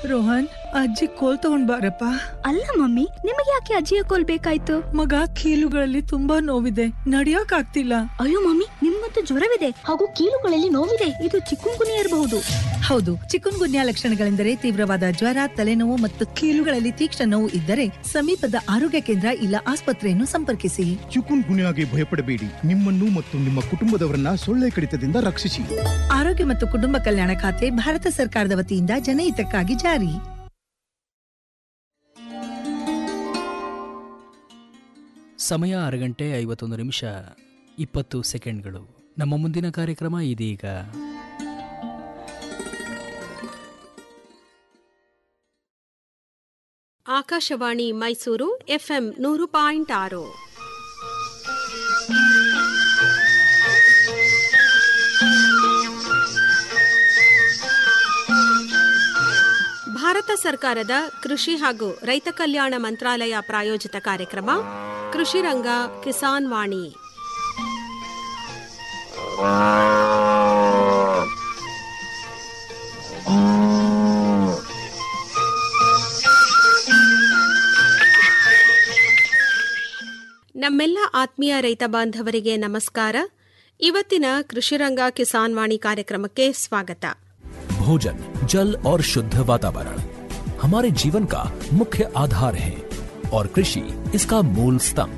ರೋಹನ್ ಅಜ್ಜಿ ಕೋಲ್ ತಗೊಂಡ್ ಬಾರಪ್ಪ ಅಲ್ಲ ಮಮ್ಮಿ ನಿಮಗೆ ಯಾಕೆ ಅಜ್ಜಿಯ ಕೋಲ್ ಬೇಕಾಯ್ತು ಮಗ ಕೀಲುಗಳಲ್ಲಿ ತುಂಬಾ ನೋವಿದೆ ನಡಿಯಕ್ ಆಗ್ತಿಲ್ಲ ಅಯ್ಯೋ ಮಮ್ಮಿ ನಿಮ್ಗಂತೂ ಜ್ವರವಿದೆ ಹಾಗೂ ಕೀಲುಗಳಲ್ಲಿ ನೋವಿದೆ ಇದು ಚಿಕ್ಕುಂಗುನಿ ಇರಬಹುದು ಹೌದು ಚಿಕುನ್ ಗುನ್ಯಾ ಲಕ್ಷಣಗಳೆಂದರೆ ತೀವ್ರವಾದ ಜ್ವರ ತಲೆನೋವು ಮತ್ತು ಕೀಲುಗಳಲ್ಲಿ ತೀಕ್ಷ್ಣ ನೋವು ಇದ್ದರೆ ಸಮೀಪದ ಆರೋಗ್ಯ ಕೇಂದ್ರ ಇಲ್ಲ ಆಸ್ಪತ್ರೆಯನ್ನು ಸಂಪರ್ಕಿಸಿ ಚಿಕುನ್ ಗುನ್ಯಾಗೆ ಭಯಪಡಬೇಡಿ ನಿಮ್ಮನ್ನು ಮತ್ತು ನಿಮ್ಮ ಕುಟುಂಬದವರನ್ನ ಸೊಳ್ಳೆ ಕಡಿತದಿಂದ ರಕ್ಷಿಸಿ ಆರೋಗ್ಯ ಮತ್ತು ಕುಟುಂಬ ಕಲ್ಯಾಣ ಖಾತೆ ಭಾರತ ಸರ್ಕಾರದ ವತಿಯಿಂದ ಜನಹಿತಕ್ಕಾಗಿ ಜಾರಿ ಸಮಯ ಆರು ಗಂಟೆ ಐವತ್ತೊಂದು ನಿಮಿಷ ಇಪ್ಪತ್ತು ಸೆಕೆಂಡ್ಗಳು ನಮ್ಮ ಮುಂದಿನ ಕಾರ್ಯಕ್ರಮ ಇದೀಗ ಆಕಾಶವಾಣಿ ಮೈಸೂರು ಎಫ್ಎಂ ನೂರು ಪಾಯಿಂಟ್ ಆರು ಭಾರತ ಸರ್ಕಾರದ ಕೃಷಿ ಹಾಗೂ ರೈತ ಕಲ್ಯಾಣ ಮಂತ್ರಾಲಯ ಪ್ರಾಯೋಜಿತ ಕಾರ್ಯಕ್ರಮ ಕೃಷಿ ರಂಗ ಕಿಸಾನ್ ವಾಣಿ ನಮ್ಮೆಲ್ಲ ಆತ್ಮೀಯ ರೈತ ಬಾಂಧವರಿಗೆ ನಮಸ್ಕಾರ ಇವತ್ತಿನ ಕೃಷಿರಂಗ ಕಿಸಾನ್ ವಾಣಿ ಕಾರ್ಯಕ್ರಮಕ್ಕೆ ಸ್ವಾಗತ भोजन जल और शुद्ध वातावरण हमारे जीवन का मुख्य आधार है और कृषि इसका मूल स्तंभ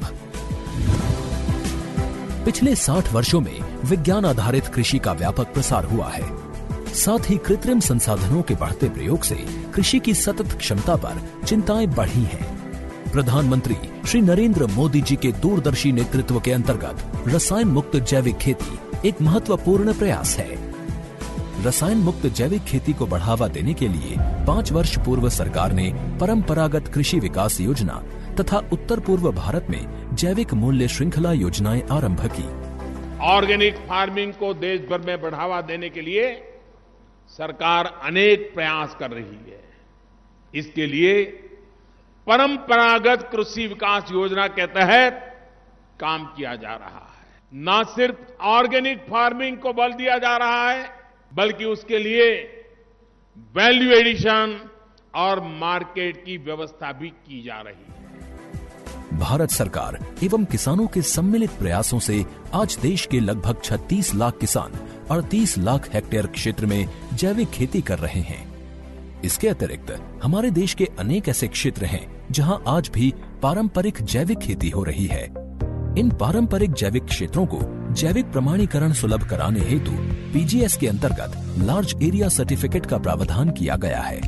पिछले 60 वर्षों में विज्ञान आधारित कृषि का व्यापक प्रसार हुआ है साथ ही कृत्रिम संसाधनों के बढ़ते प्रयोग से कृषि की सतत क्षमता पर चिंताएं बढ़ी हैं प्रधानमंत्री श्री नरेंद्र मोदी जी के दूरदर्शी नेतृत्व के अंतर्गत रसायन मुक्त जैविक खेती एक महत्वपूर्ण प्रयास है रसायन मुक्त जैविक खेती को बढ़ावा देने के लिए पाँच वर्ष पूर्व सरकार ने परंपरागत कृषि विकास योजना तथा उत्तर पूर्व भारत में जैविक मूल्य श्रृंखला योजनाएं आरंभ की ऑर्गेनिक फार्मिंग को देश भर में बढ़ावा देने के लिए सरकार अनेक प्रयास कर रही है इसके लिए परंपरागत कृषि विकास योजना के तहत काम किया जा रहा है न सिर्फ ऑर्गेनिक फार्मिंग को बल दिया जा रहा है बल्कि उसके लिए वैल्यू एडिशन और मार्केट की व्यवस्था भी की जा रही है भारत सरकार एवं किसानों के सम्मिलित प्रयासों से आज देश के लगभग 36 लाख किसान 38 लाख हेक्टेयर क्षेत्र में जैविक खेती कर रहे हैं इसके अतिरिक्त हमारे देश के अनेक ऐसे क्षेत्र हैं जहां आज भी पारंपरिक जैविक खेती हो रही है इन पारंपरिक जैविक क्षेत्रों को जैविक प्रमाणीकरण सुलभ कराने हेतु पीजीएस के अंतर्गत लार्ज एरिया सर्टिफिकेट का प्रावधान किया गया है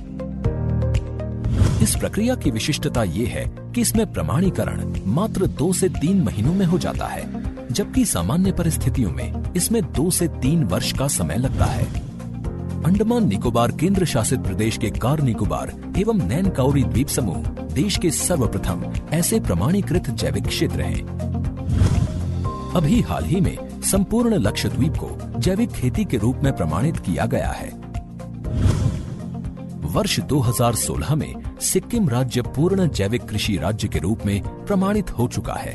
इस प्रक्रिया की विशिष्टता ये है कि इसमें प्रमाणीकरण मात्र दो से तीन महीनों में हो जाता है जबकि सामान्य परिस्थितियों में इसमें दो से तीन वर्ष का समय लगता है अंडमान निकोबार केंद्र शासित प्रदेश के कार निकोबार एवं नैन काउरी द्वीप समूह देश के सर्वप्रथम ऐसे प्रमाणीकृत जैविक क्षेत्र हैं अभी हाल ही में संपूर्ण लक्षद्वीप को जैविक खेती के रूप में प्रमाणित किया गया है वर्ष 2016 में सिक्किम राज्य पूर्ण जैविक कृषि राज्य के रूप में प्रमाणित हो चुका है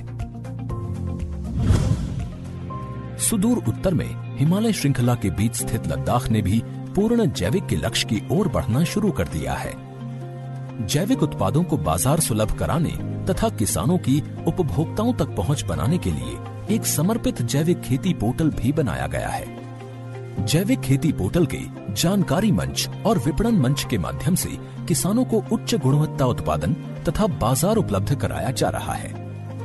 सुदूर उत्तर में हिमालय श्रृंखला के बीच स्थित लद्दाख ने भी पूर्ण जैविक के लक्ष्य की ओर बढ़ना शुरू कर दिया है जैविक उत्पादों को बाजार सुलभ कराने तथा किसानों की उपभोक्ताओं तक पहुंच बनाने के लिए एक समर्पित जैविक खेती पोर्टल भी बनाया गया है जैविक खेती पोर्टल के जानकारी मंच और विपणन मंच के माध्यम से किसानों को उच्च गुणवत्ता उत्पादन तथा बाजार उपलब्ध कराया जा रहा है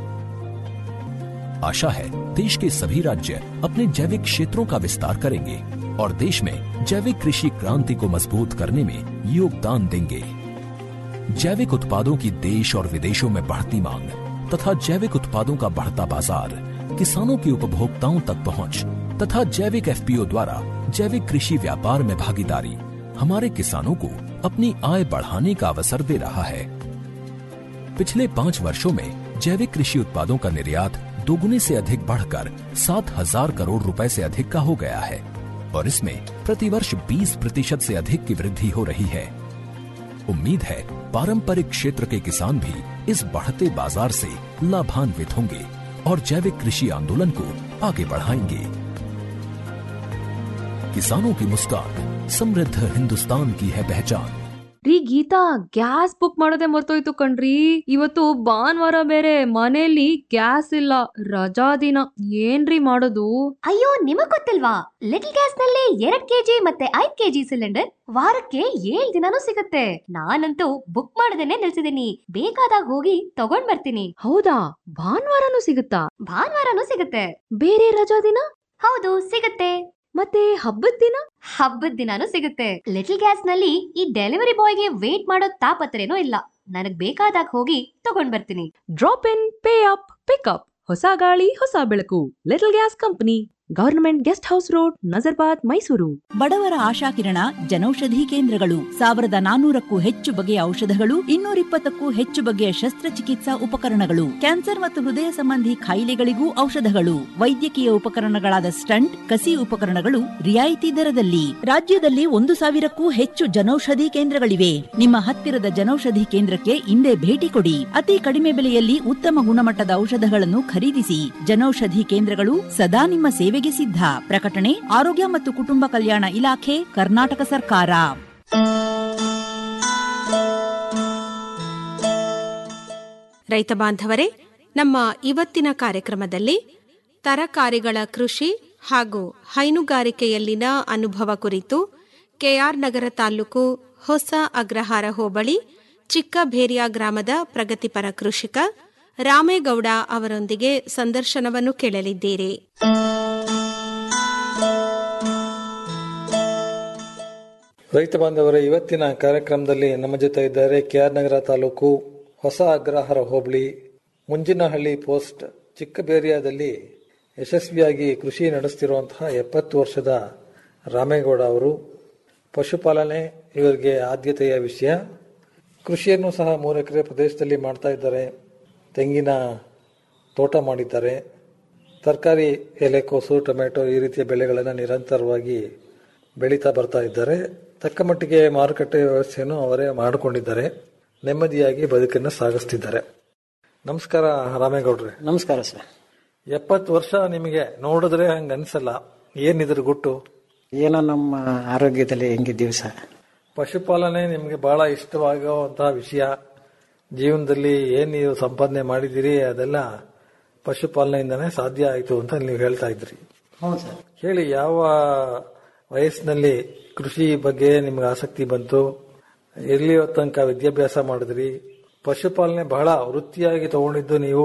आशा है देश के सभी राज्य अपने जैविक क्षेत्रों का विस्तार करेंगे और देश में जैविक कृषि क्रांति को मजबूत करने में योगदान देंगे जैविक उत्पादों की देश और विदेशों में बढ़ती मांग तथा जैविक उत्पादों का बढ़ता बाजार किसानों की उपभोक्ताओं तक पहुंच तथा जैविक एफपीओ द्वारा जैविक कृषि व्यापार में भागीदारी हमारे किसानों को अपनी आय बढ़ाने का अवसर दे रहा है पिछले पाँच वर्षों में जैविक कृषि उत्पादों का निर्यात दोगुने से अधिक बढ़कर सात हजार करोड़ रुपए से अधिक का हो गया है और इसमें प्रतिवर्ष 20 प्रतिशत से अधिक की वृद्धि हो रही है उम्मीद है पारंपरिक क्षेत्र के किसान भी इस बढ़ते बाजार से लाभान्वित होंगे और जैविक कृषि आंदोलन को आगे बढ़ाएंगे किसानों की मुस्कान समृद्ध हिंदुस्तान की है पहचान ರೀ ಗೀತಾ ಗ್ಯಾಸ್ ಬುಕ್ ಮಾಡೋದೇ ಮರ್ತೋಯ್ತು ಕಣ್ರಿ ಇವತ್ತು ಭಾನುವಾರ ಬೇರೆ ಮನೆಯಲ್ಲಿ ಗ್ಯಾಸ್ ಇಲ್ಲ ರಜಾ ದಿನ ಏನ್ರಿ ಮಾಡೋದು ಅಯ್ಯೋ ನಿಮಗ್ ಗೊತ್ತಿಲ್ವಾ ಲಿಟಲ್ ಗ್ಯಾಸ್ ನಲ್ಲಿ ಎರಡ್ ಕೆಜಿ ಮತ್ತೆ ಐದ್ ಕೆಜಿ ಸಿಲಿಂಡರ್ ವಾರಕ್ಕೆ ಏಳ್ ದಿನಾನೂ ಸಿಗುತ್ತೆ ನಾನಂತೂ ಬುಕ್ ಮಾಡದೇನೆ ನಿಲ್ಸಿದೀನಿ ಬೇಕಾದಾಗ ಹೋಗಿ ತಗೊಂಡ್ ಬರ್ತೀನಿ ಹೌದಾ ಭಾನುವಾರನೂ ಸಿಗುತ್ತಾ ಭಾನುವಾರನೂ ಸಿಗುತ್ತೆ ಬೇರೆ ರಜಾ ದಿನ ಹೌದು ಸಿಗುತ್ತೆ ಮತ್ತೆ ಹಬ್ಬದ ದಿನ ಹಬ್ಬದ ದಿನಾನೂ ಸಿಗುತ್ತೆ ಲಿಟಲ್ ಗ್ಯಾಸ್ ನಲ್ಲಿ ಈ ಡೆಲಿವರಿ ಬಾಯ್ಗೆ ವೇಟ್ ಮಾಡೋ ತಾಪತ್ರೇನೂ ಇಲ್ಲ ನನಗ್ ಬೇಕಾದಾಗ ಹೋಗಿ ತಗೊಂಡ್ ಬರ್ತೀನಿ drop in pay up pickup ಹೊಸ ಗಾಳಿ ಹೊಸ ಬೆಳಕು little gas company government guest house road Nazarbad Mysuru ಬಡವರ ಆಶಾಕಿರಣ ಜನೌಷಧಿ ಕೇಂದ್ರಗಳು ಸಾವಿರದ ನಾನೂರಕ್ಕೂ ಹೆಚ್ಚು ಬಗೆಯ ಔಷಧಗಳು ಇನ್ನೂರಿಪ್ಪತ್ತಕ್ಕೂ ಹೆಚ್ಚು ಬಗೆಯ ಶಸ್ತ್ರಚಿಕಿತ್ಸಾ ಉಪಕರಣಗಳು ಕ್ಯಾನ್ಸರ್ ಮತ್ತು ಹೃದಯ ಸಂಬಂಧಿ ಕಾಯಿಲೆಗಳಿಗೂ ಔಷಧಗಳು ವೈದ್ಯಕೀಯ ಉಪಕರಣಗಳಾದ ಸ್ಟಂಟ್ ಕಸಿ ಉಪಕರಣಗಳು ರಿಯಾಯಿತಿ ದರದಲ್ಲಿ ರಾಜ್ಯದಲ್ಲಿ ಒಂದು ಸಾವಿರಕ್ಕೂ ಹೆಚ್ಚು ಜನೌಷಧಿ ಕೇಂದ್ರಗಳಿವೆ ನಿಮ್ಮ ಹತ್ತಿರದ ಜನೌಷಧಿ ಕೇಂದ್ರಕ್ಕೆ ಇಂದೇ ಭೇಟಿ ಕೊಡಿ ಅತಿ ಕಡಿಮೆ ಬೆಲೆಯಲ್ಲಿ ಉತ್ತಮ ಗುಣಮಟ್ಟದ ಔಷಧಗಳನ್ನು ಖರೀದಿಸಿ ಜನೌಷಧಿ ಕೇಂದ್ರಗಳು ಸದಾ ನಿಮ್ಮ ಸೇವೆಗೆ ಸಿದ್ಧ ಪ್ರಕಟಣೆ ಆರೋಗ್ಯ ಮತ್ತು ಕುಟುಂಬ ಕಲ್ಯಾಣ ಇಲಾಖೆ ಕರ್ನಾಟಕ ಸರ್ಕಾರ ರೈತ ಬಾಂಧವರೇ ನಮ್ಮ ಇವತ್ತಿನ ಕಾರ್ಯಕ್ರಮದಲ್ಲಿ ತರಕಾರಿಗಳ ಕೃಷಿ ಹಾಗೂ ಹೈನುಗಾರಿಕೆಯಲ್ಲಿನ ಅನುಭವ ಕುರಿತು ಕೆಆರ್ ನಗರ ತಾಲೂಕು ಹೊಸ ಅಗ್ರಹಾರ ಹೋಬಳಿ ಚಿಕ್ಕಬೇರಿಯಾ ಗ್ರಾಮದ ಪ್ರಗತಿಪರ ಕೃಷಿಕ ರಾಮೇಗೌಡ ಅವರೊಂದಿಗೆ ಸಂದರ್ಶನವನ್ನು ಕೇಳಲಿದ್ದೀರಿ ರೈತ ಬಾಂಧವರ ಇವತ್ತಿನ ಕಾರ್ಯಕ್ರಮದಲ್ಲಿ ನಮ್ಮ ಜೊತೆ ಇದ್ದಾರೆ ಕೆಆರ್ ನಗರ ತಾಲೂಕು ಹೊಸ ಅಗ್ರಹಾರ ಹೋಬಳಿ ಮುಂಜಿನಹಳ್ಳಿ ಪೋಸ್ಟ್ ಚಿಕ್ಕಬೇರಿಯಾದಲ್ಲಿ ಯಶಸ್ವಿಯಾಗಿ ಕೃಷಿ ನಡೆಸ್ತಿರುವಂತಹ ಎಪ್ಪತ್ತು ವರ್ಷದ ರಾಮೇಗೌಡ ಅವರು ಪಶುಪಾಲನೆ ಇವರಿಗೆ ಆದ್ಯತೆಯ ವಿಷಯ ಕೃಷಿಯನ್ನು ಸಹ ಮೂರು ಎಕರೆ ಪ್ರದೇಶದಲ್ಲಿ ಮಾಡ್ತಾ ಇದ್ದಾರೆ ತೆಂಗಿನ ತೋಟ ಮಾಡಿದ್ದಾರೆ ತರಕಾರಿ ಎಲೆಕೋಸು ಟೊಮೆಟೊ ಈ ರೀತಿಯ ಬೆಳೆಗಳನ್ನು ನಿರಂತರವಾಗಿ ಬೆಳೀತಾ ಬರ್ತಾ ಇದ್ದಾರೆ ತಕ್ಕ ಮಟ್ಟಿಗೆ ಮಾರುಕಟ್ಟೆ ವ್ಯವಸ್ಥೆಯನ್ನು ಅವರೇ ಮಾಡಿಕೊಂಡಿದ್ದಾರೆ ನೆಮ್ಮದಿಯಾಗಿ ಬದುಕನ್ನು ಸಾಗಿಸ್ತಿದ್ದಾರೆ ನಮಸ್ಕಾರ ರಾಮೇಗೌಡ್ರೆ ನಮಸ್ಕಾರ ಸರ್ ಎಪ್ಪತ್ತು ವರ್ಷ ನಿಮಗೆ ನೋಡಿದ್ರೆ ಹಂಗ ಅನ್ಸಲ್ಲ ಏನಿದ್ರ ಗುಟ್ಟು ಏನೋ ನಮ್ಮ ಆರೋಗ್ಯದಲ್ಲಿ ಹೆಂಗಿದ್ದೀವಿ ಸರ್ ಪಶುಪಾಲನೆ ನಿಮಗೆ ಬಹಳ ಇಷ್ಟವಾಗುವಂತಹ ವಿಷಯ ಜೀವನದಲ್ಲಿ ಏನ್ ನೀವು ಸಂಪಾದನೆ ಮಾಡಿದಿರಿ ಅದೆಲ್ಲ ಪಶುಪಾಲನೆಯಿಂದನೇ ಸಾಧ್ಯ ಆಯಿತು ಅಂತ ನೀವು ಹೇಳ್ತಾ ಇದ್ರಿ ಹೌದು ಸರ್ ಹೇಳಿ ಯಾವ ವಯಸ್ಸಿನಲ್ಲಿ ಕೃಷಿ ಬಗ್ಗೆ ನಿಮ್ಗೆ ಆಸಕ್ತಿ ಬಂತು ಎಲ್ಲಿ ತನಕ ವಿದ್ಯಾಭ್ಯಾಸ ಮಾಡಿದ್ರಿ ಪಶುಪಾಲನೆ ಬಹಳ ವೃತ್ತಿಯಾಗಿ ತಗೊಂಡಿದ್ದು ನೀವು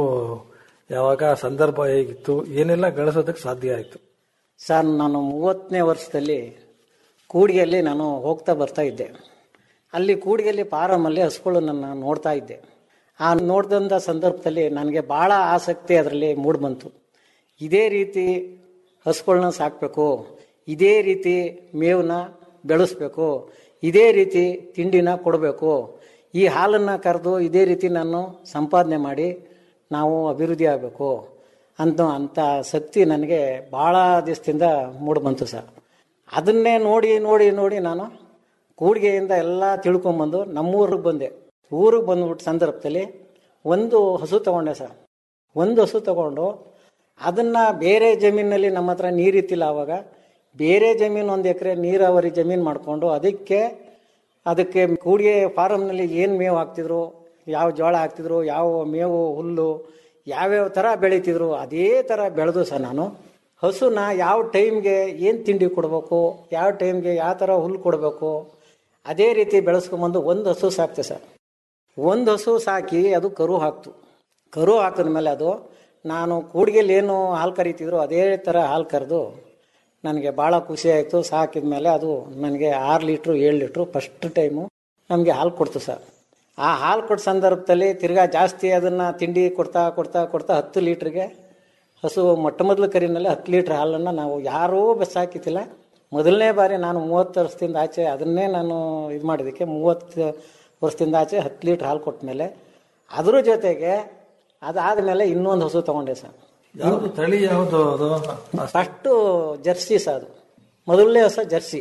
ಯಾವಾಗ ಸಂದರ್ಭ ಹೇಗಿತ್ತು ಏನೆಲ್ಲ ಗಳಿಸೋದಕ್ಕೆ ಸಾಧ್ಯ ಆಯಿತು ಸರ್ ನಾನು ಮೂವತ್ತನೇ ವರ್ಷದಲ್ಲಿ ಕೂಡಿಗೆಯಲ್ಲಿ ನಾನು ಹೋಗ್ತಾ ಬರ್ತಾ ಇದ್ದೆ ಅಲ್ಲಿ ಕೂಡಿಗೆಯಲ್ಲಿ ಫಾರಮಲ್ಲಿ ಹಸುಗಳನ್ನು ನೋಡ್ತಾ ಇದ್ದೆ ಆ ನೋಡಿದಂಥ ಸಂದರ್ಭದಲ್ಲಿ ನನಗೆ ಭಾಳ ಆಸಕ್ತಿ ಅದರಲ್ಲಿ ಮೂಡ್ಬಂತು ಇದೇ ರೀತಿ ಹಸುಗಳನ್ನ ಸಾಕಬೇಕು ಇದೇ ರೀತಿ ಮೇವನ್ನ ಬೆಳೆಸ್ಬೇಕು ಇದೇ ರೀತಿ ತಿಂಡಿನ ಕೊಡಬೇಕು ಈ ಹಾಲನ್ನು ಕರೆದು ಇದೇ ರೀತಿ ನಾನು ಸಂಪಾದನೆ ಮಾಡಿ ನಾವು ಅಭಿವೃದ್ಧಿ ಆಗಬೇಕು ಅಂತ ಅಂಥ ಶಕ್ತಿ ನನಗೆ ಭಾಳ ದಿವಸದಿಂದ ಮೂಡ್ಬಂತು ಸರ್ ಅದನ್ನೇ ನೋಡಿ ನೋಡಿ ನೋಡಿ ನಾನು ಕೂಡಿಗೆಯಿಂದ ಎಲ್ಲ ತಿಳ್ಕೊಂಬಂದು ನಮ್ಮೂರಿಗೆ ಬಂದೆ ಊರಿಗೆ ಬಂದ್ಬಿಟ್ಟು ಸಂದರ್ಭದಲ್ಲಿ ಒಂದು ಹಸು ತಗೊಂಡೆ ಸರ್ ಒಂದು ಹಸು ತಗೊಂಡು ಅದನ್ನು ಬೇರೆ ಜಮೀನಲ್ಲಿ ನಮ್ಮ ಹತ್ರ ನೀರಿತ್ತಿಲ್ಲ ಆವಾಗ ಬೇರೆ ಜಮೀನು ಒಂದು ಎಕರೆ ನೀರಾವರಿ ಜಮೀನು ಮಾಡಿಕೊಂಡು ಅದಕ್ಕೆ ಅದಕ್ಕೆ ಕೂಡಿಗೆ ಫಾರಮ್ನಲ್ಲಿ ಏನು ಮೇವು ಹಾಕ್ತಿದ್ರು ಯಾವ ಜೋಳ ಹಾಕ್ತಿದ್ರು ಯಾವ ಮೇವು ಹುಲ್ಲು ಯಾವ್ಯಾವ ಥರ ಬೆಳೀತಿದ್ರು ಅದೇ ಥರ ಬೆಳೆದು ಸಹ ನಾನು ಹಸುನ ಯಾವ ಟೈಮ್ಗೆ ಏನು ತಿಂಡಿ ಕೊಡಬೇಕು ಯಾವ ಟೈಮ್ಗೆ ಯಾವ ಥರ ಹುಲ್ಲು ಕೊಡಬೇಕು ಅದೇ ರೀತಿ ಬೆಳೆಸ್ಕೊಂಬಂದು ಒಂದು ಹಸು ಸಾಕ್ತೆ ಸರ್ ಒಂದು ಹಸು ಸಾಕಿ ಅದು ಕರು ಹಾಕ್ತು ಕರು ಹಾಕಿದ ಮೇಲೆ ಅದು ನಾನು ಕೂಡಿಗೆಲ್ಲಿ ಏನು ಹಾಲು ಕರಿತಿದ್ರು ಅದೇ ಥರ ಹಾಲು ಕರೆದು ನನಗೆ ಭಾಳ ಖುಷಿ ಆಯಿತು ಸಾಕಿದ ಮೇಲೆ ಅದು ನನಗೆ ಆರು ಲೀಟ್ರು ಏಳು ಲೀಟ್ರು ಫಸ್ಟ್ ಟೈಮು ನಮಗೆ ಹಾಲು ಕೊಡ್ತು ಸರ್ ಆ ಹಾಲು ಕೊಟ್ಟ ಸಂದರ್ಭದಲ್ಲಿ ತಿರ್ಗಾ ಜಾಸ್ತಿ ಅದನ್ನು ತಿಂಡಿ ಕೊಡ್ತಾ ಕೊಡ್ತಾ ಕೊಡ್ತಾ ಹತ್ತು ಲೀಟ್ರಿಗೆ ಹಸು ಮೊಟ್ಟ ಮೊದಲು ಕರಿನಲ್ಲಿ ಹತ್ತು ಲೀಟ್ರ್ ಹಾಲನ್ನು ನಾವು ಯಾರೂ ಬಸ್ ಹಾಕಿತ್ತಿಲ್ಲ ಮೊದಲನೇ ಬಾರಿ ನಾನು ಮೂವತ್ತು ವರ್ಷದಿಂದ ಆಚೆ ಅದನ್ನೇ ನಾನು ಇದು ಮಾಡಿದ್ದಕ್ಕೆ ಮೂವತ್ತು ವರ್ಷದಿಂದ ಆಚೆ ಹತ್ತು ಲೀಟ್ರ್ ಹಾಲು ಕೊಟ್ಟ ಮೇಲೆ ಅದ್ರ ಜೊತೆಗೆ ಅದಾದಮೇಲೆ ಇನ್ನೊಂದು ಹಸು ತೊಗೊಂಡೆ ಸರ್ ಯಾವುದು ತಳಿ ಯಾವುದು ಅದು ಫಸ್ಟು ಜರ್ಸಿ ಸರ್ ಅದು ಮೊದಲನೇ ಹೊಸ ಜರ್ಸಿ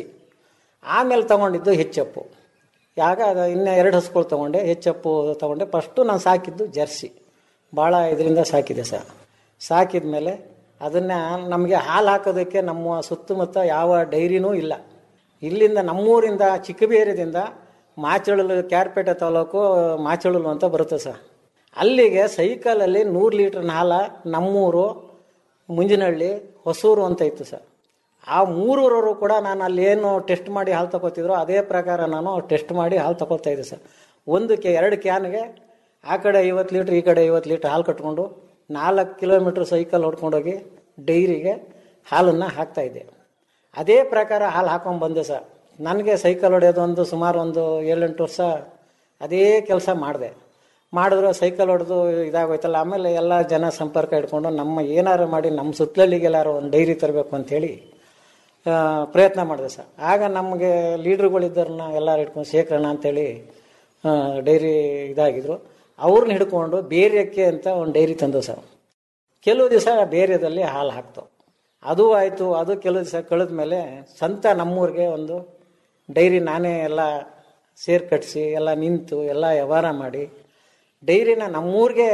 ಆಮೇಲೆ ತಗೊಂಡಿದ್ದು ಹೆಚ್ಚಪ್ಪು ಯಾಗ ಅದು ಇನ್ನೂ ಎರಡು ಹಸುಗಳು ತೊಗೊಂಡೆ ಹೆಚ್ಚಪ್ಪು ತೊಗೊಂಡೆ ಫಸ್ಟು ನಾನು ಸಾಕಿದ್ದು ಜರ್ಸಿ ಭಾಳ ಇದರಿಂದ ಸಾಕಿದೆ ಸರ್ ಸಾಕಿದ ಮೇಲೆ ಅದನ್ನು ನಮಗೆ ಹಾಲು ಹಾಕೋದಕ್ಕೆ ನಮ್ಮ ಸುತ್ತಮುತ್ತ ಯಾವ ಡೈರಿನೂ ಇಲ್ಲ ಇಲ್ಲಿಂದ ನಮ್ಮೂರಿಂದ ಚಿಕ್ಕಬೇರದಿಂದ ಮಾಚಳಲು ಕ್ಯಾರ್ಪೇಟೆ ತಾಲೂಕು ಮಾಚಳಲು ಅಂತ ಬರುತ್ತೆ ಸರ್ ಅಲ್ಲಿಗೆ ಸೈಕಲಲ್ಲಿ ನೂರು ಲೀಟ್ರ್ ಹಾಲ ನಮ್ಮೂರು ಮುಂಜಿನಹಳ್ಳಿ ಹೊಸೂರು ಅಂತ ಇತ್ತು ಸರ್ ಆ ಮೂರೂರವರು ಕೂಡ ನಾನು ಅಲ್ಲಿ ಏನು ಟೆಸ್ಟ್ ಮಾಡಿ ಹಾಲು ತಗೋತಿದ್ರು ಅದೇ ಪ್ರಕಾರ ನಾನು ಟೆಸ್ಟ್ ಮಾಡಿ ಹಾಲು ತಗೊಳ್ತಾ ಇದ್ದೆ ಸರ್ ಒಂದು ಕೆ ಎರಡು ಕ್ಯಾನ್ಗೆ ಆ ಕಡೆ ಐವತ್ತು ಲೀಟ್ರ್ ಈ ಕಡೆ ಐವತ್ತು ಲೀಟ್ರ್ ಹಾಲು ಕಟ್ಕೊಂಡು ನಾಲ್ಕು ಕಿಲೋಮೀಟ್ರ್ ಸೈಕಲ್ ಹೊಡ್ಕೊಂಡೋಗಿ ಡೈರಿಗೆ ಹಾಲನ್ನು ಹಾಕ್ತಾಯಿದ್ದೆ ಅದೇ ಪ್ರಕಾರ ಹಾಲು ಹಾಕೊಂಡು ಬಂದೆ ಸರ್ ನನಗೆ ಸೈಕಲ್ ಹೊಡೆಯೋದು ಒಂದು ಸುಮಾರು ಒಂದು ಏಳೆಂಟು ವರ್ಷ ಅದೇ ಕೆಲಸ ಮಾಡಿದೆ ಮಾಡಿದ್ರು ಸೈಕಲ್ ಹೊಡೆದು ಇದಾಗೋಯ್ತಲ್ಲ ಆಮೇಲೆ ಎಲ್ಲ ಜನ ಸಂಪರ್ಕ ಇಟ್ಕೊಂಡು ನಮ್ಮ ಏನಾರು ಮಾಡಿ ನಮ್ಮ ಸುತ್ತಲಲ್ಲಿಗೆಲ್ಲಾರು ಒಂದು ಡೈರಿ ತರಬೇಕು ಅಂಥೇಳಿ ಆ, ಪ್ರಯತ್ನ ಮಾಡಿದೆ ಸರ್ ಆಗ ನಮಗೆ ಲೀಡ್ರುಗಳಿದ್ದರನ್ನ ಎಲ್ಲರೂ ಹಿಡ್ಕೊಂಡು ಶೇಖರಣ ಅಂತೇಳಿ ಆ, ಡೈರಿ ಇದಾಗಿದ್ರು ಅವ್ರನ್ನ ಹಿಡ್ಕೊಂಡು ಬೇರೆಕ್ಕೆ ಅಂತ ಒಂದು ಡೈರಿ ತಂದು ಸರ್ ಕೆಲವು ದಿವಸ ಬೇರೆದಲ್ಲಿ ಹಾಲು ಹಾಕ್ತವು ಅದು ಆಯಿತು ಅದು ಕೆಲವು ದಿವಸ ಕಳೆದ ಮೇಲೆ ಸ್ವಂತ ನಮ್ಮೂರಿಗೆ ಒಂದು ಡೈರಿ ನಾನೇ ಎಲ್ಲ ಸೇರ್ ಕಟ್ಟಿಸಿ ಎಲ್ಲ ನಿಂತು ಎಲ್ಲ ವ್ಯವಹಾರ ಮಾಡಿ ಡೈರಿನ ನಮ್ಮೂರಿಗೆ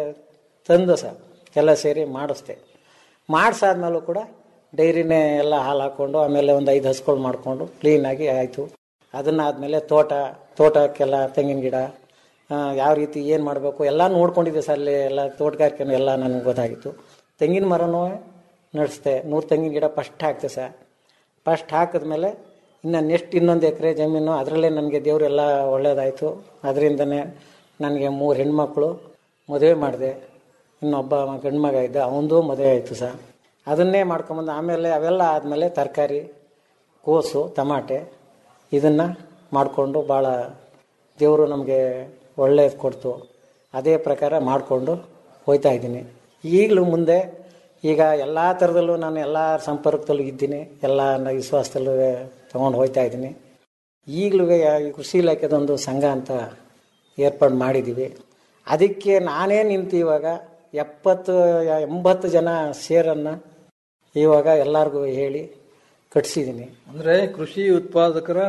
ತಂದು ಸರ್ ಎಲ್ಲ ಸೇರಿ ಮಾಡಿಸ್ದೆ ಮಾಡಿಸಾದ್ಮೇಲೂ ಕೂಡ ಡೈರಿನೇ ಎಲ್ಲ ಹಾಲು ಹಾಕ್ಕೊಂಡು ಆಮೇಲೆ ಒಂದು ಐದು ಹಸುಗಳು ಮಾಡಿಕೊಂಡು ಕ್ಲೀನಾಗಿ ಆಯಿತು ಅದನ್ನಾದಮೇಲೆ ತೋಟ ತೋಟಕ್ಕೆಲ್ಲ ತೆಂಗಿನ ಗಿಡ ಆ, ಯಾವ ರೀತಿ ಏನು ಮಾಡಬೇಕು ಎಲ್ಲ ನೋಡ್ಕೊಂಡಿದ್ದೆ ಸರ್ ಅಲ್ಲಿ ಎಲ್ಲ ತೋಟಗಾರಿಕೆನೂ ಎಲ್ಲ ನನಗೆ ಗೊತ್ತಾಗಿತ್ತು ತೆಂಗಿನ ಮರನೂ ನಡೆಸ್ದೆ ನೂರು ತೆಂಗಿನ ಗಿಡ ಫಸ್ಟ್ ಹಾಕ್ತೆ ಸರ್ ಫಸ್ಟ್ ಹಾಕಿದ್ಮೇಲೆ ಇನ್ನು ನೆಕ್ಸ್ಟ್ ಇನ್ನೊಂದು ಎಕರೆ ಜಮೀನು ಅದರಲ್ಲೇ ನನಗೆ ದೇವರೆಲ್ಲ ಒಳ್ಳೇದಾಯಿತು ಅದರಿಂದನೇ ನನಗೆ ಮೂರು ಹೆಣ್ಮಕ್ಳು ಮದುವೆ ಮಾಡಿದೆ ಇನ್ನೊಬ್ಬ ಗಂಡು ಮಗ ಇದ್ದ ಅವನದು ಮದುವೆ ಆಯಿತು ಸರ್ ಅದನ್ನೇ ಮಾಡ್ಕೊಂಬಂದು ಆಮೇಲೆ ಅವೆಲ್ಲ ಆದಮೇಲೆ ತರಕಾರಿ ಕೋಸು ಟಮಾಟೆ ಇದನ್ನು ಮಾಡಿಕೊಂಡು ಭಾಳ ದೇವರು ನಮಗೆ ಒಳ್ಳೇದು ಕೊಡ್ತು ಅದೇ ಪ್ರಕಾರ ಮಾಡಿಕೊಂಡು ಹೋಯ್ತಾ ಇದ್ದೀನಿ ಈಗಲೂ ಮುಂದೆ ಈಗ ಎಲ್ಲ ಥರದಲ್ಲೂ ನಾನು ಎಲ್ಲ ಸಂಪರ್ಕದಲ್ಲೂ ಇದ್ದೀನಿ ಎಲ್ಲ ನ- ವಿಶ್ವಾಸದಲ್ಲೂ ತೊಗೊಂಡು ಹೋಗ್ತಾ ಇದ್ದೀನಿ ಈಗಲೂ ಕೃಷಿ ಇಲಾಖೆದೊಂದು ಸಂಘ ಅಂತ ಏರ್ಪಾಡು ಮಾಡಿದ್ದೀವಿ ಅದಕ್ಕೆ ನಾನೇ ನಿಂತು ಇವಾಗ ಎಪ್ಪತ್ತು ಎಂಬತ್ತು ಜನ ಶೇರನ್ನು ಇವಾಗ ಎಲ್ಲರಿಗೂ ಹೇಳಿ ಕಟ್ಸಿದ್ದೀನಿ ಅಂದ್ರೆ ಕೃಷಿ ಉತ್ಪಾದಕರ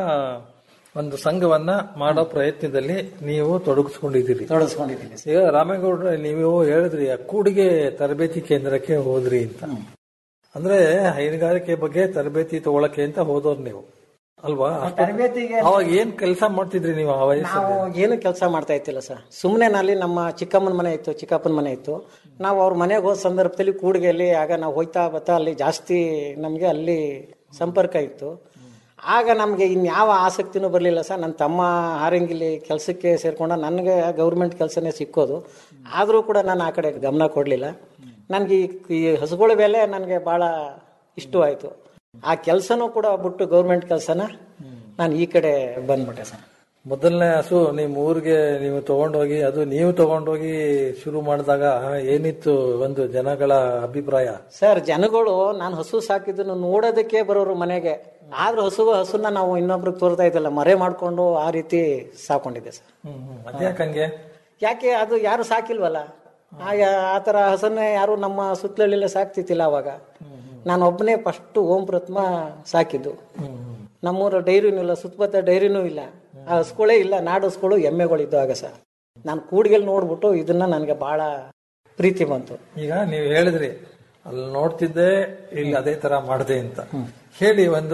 ಒಂದು ಸಂಘವನ್ನ ಮಾಡೋ ಪ್ರಯತ್ನದಲ್ಲಿ ನೀವು ತೊಡಗಿಸ್ಕೊಂಡಿದ್ದೀರಿ ತೊಡಗಿಸ್ಕೊಂಡಿದ್ದೀನಿ ಈಗ ರಾಮೇಗೌಡ್ರೆ ನೀವು ಹೇಳಿದ್ರಿ ಆ ಕೂಡಿಗೆ ತರಬೇತಿ ಕೇಂದ್ರಕ್ಕೆ ಹೋದ್ರಿ ಅಂತ ಅಂದ್ರೆ ಹೈನುಗಾರಿಕೆ ಬಗ್ಗೆ ತರಬೇತಿ ತಗೊಳಕ್ಕೆ ಅಂತ ಹೋದವ್ರು ನೀವು ಅಲ್ವಾ ಅಷ್ಟು- ತರಬೇತಿಗೆ ಅವಾಗ ಏನ್ ಕೆಲಸ ಮಾಡ್ತಿದ್ರಿ ನೀವು ಆ ವಯಸ್ಸಲ್ಲಿ ನಾವು ಏನು ಕೆಲಸ ಮಾಡ್ತಾ ಇತ್ತಿಲ್ಲ ಸರ್ ಸುಮ್ಮನೆ ನಲ್ಲಿ ನಮ್ಮ ಚಿಕ್ಕಮ್ಮನ ಮನೆ ಇತ್ತು ಚಿಕ್ಕಪ್ಪನ ಮನೆ ಇತ್ತು ನಾವು ಅವ್ರ ಮನೆಗೆ ಹೋದ ಸಂದರ್ಭದಲ್ಲಿ ಕೂಡಿಗೆಯಲ್ಲಿ ಆಗ ನಾವು ಹೋಯ್ತಾ ಬತ್ತಾ ಅಲ್ಲಿ ಜಾಸ್ತಿ ನಮಗೆ ಅಲ್ಲಿ ಸಂಪರ್ಕ ಇತ್ತು ಆಗ ನಮಗೆ ಇನ್ಯಾವ ಆಸಕ್ತಿನೂ ಬರಲಿಲ್ಲ ಸರ್ ನನ್ನ ತಮ್ಮ ಹಾರಂಗಿಲಿ ಕೆಲಸಕ್ಕೆ ಸೇರ್ಕೊಂಡ ನನಗೆ ಗೌರ್ಮೆಂಟ್ ಕೆಲಸನೇ ಸಿಕ್ಕೋದು ಆದರೂ ಕೂಡ ನಾನು ಆ ಕಡೆ ಗಮನ ಕೊಡಲಿಲ್ಲ ನನಗೆ ಈ ಈ ಹಸುಗಳ ಬೆಲೆ ನನಗೆ ಭಾಳ ಇಷ್ಟವಾಯಿತು ಆ ಕೆಲಸನೂ ಕೂಡ ಬಿಟ್ಟು ಗೌರ್ಮೆಂಟ್ ಕೆಲಸನ ನಾನು ಈ ಕಡೆ ಬಂದ್ಬಿಟ್ಟೆ ಸರ್ ಮೊದಲನೇ ಹಸು ನಿಮ್ ಊರಿಗೆ ನೀವು ತಗೊಂಡೋಗಿ ಅದು ನೀವು ತಗೊಂಡೋಗಿ ಶುರು ಮಾಡಿದಾಗ ಏನಿತ್ತು ಒಂದು ಜನಗಳ ಅಭಿಪ್ರಾಯ ಸರ್ ಜನಗಳು ನಾನು ಹಸು ಸಾಕಿದ್ದನ್ನು ನೋಡೋದಕ್ಕೆ ಬರೋರು ಮನೆಗೆ ಆದ್ರೂ ಹಸು ಹಸುನ ನಾವು ಇನ್ನೊಬ್ರಿಗೆ ತೋರ್ತಾ ಇದ್ದಿಲ್ಲ ಮರೆ ಮಾಡ್ಕೊಂಡು ಆ ರೀತಿ ಸಾಕೊಂಡಿದ್ದೆ ಸರ್ ಅದ್ಯಾಕಂಗೆ ಯಾಕೆ ಅದು ಯಾರು ಸಾಕಿಲ್ವಲ್ಲ ಆಗ ಆ ಥರ ಹಸನ್ನೇ ಯಾರು ನಮ್ಮ ಸುತ್ತಲಳ್ಳಿಲ್ಲ ಸಾಕ್ತಿತ್ತಿಲ್ಲ ಅವಾಗ ನಾನು ಒಬ್ಬನೇ ಫಸ್ಟ್ ಓಂ ಪ್ರಥಮ ಸಾಕಿದ್ದು ನಮ್ಮೂರ ಡೈರಿನೂ ಇಲ್ಲ ಸುತ್ತಮುತ್ತ ಡೈರಿನೂ ಇಲ್ಲ ಆ ಹಸುಗಳೇ ಇಲ್ಲ ನಾಡು ಹಸುಗಳು ಎಮ್ಮೆಗಳಿದ್ದು ಆಗ ಸರ್ ನಾನು ಕೂಡಿಗೆಲ್ ನೋಡ್ಬಿಟ್ಟು ಇದನ್ನ ನನಗೆ ಬಹಳ ಪ್ರೀತಿ ಬಂತು ಈಗ ನೀವು ಹೇಳಿದ್ರಿ ಅಲ್ಲಿ ನೋಡ್ತಿದ್ದೆ ಇಲ್ಲಿ ಅದೇ ತರ ಮಾಡಿದೆ ಅಂತ ಹೇಳಿ ಒಂದು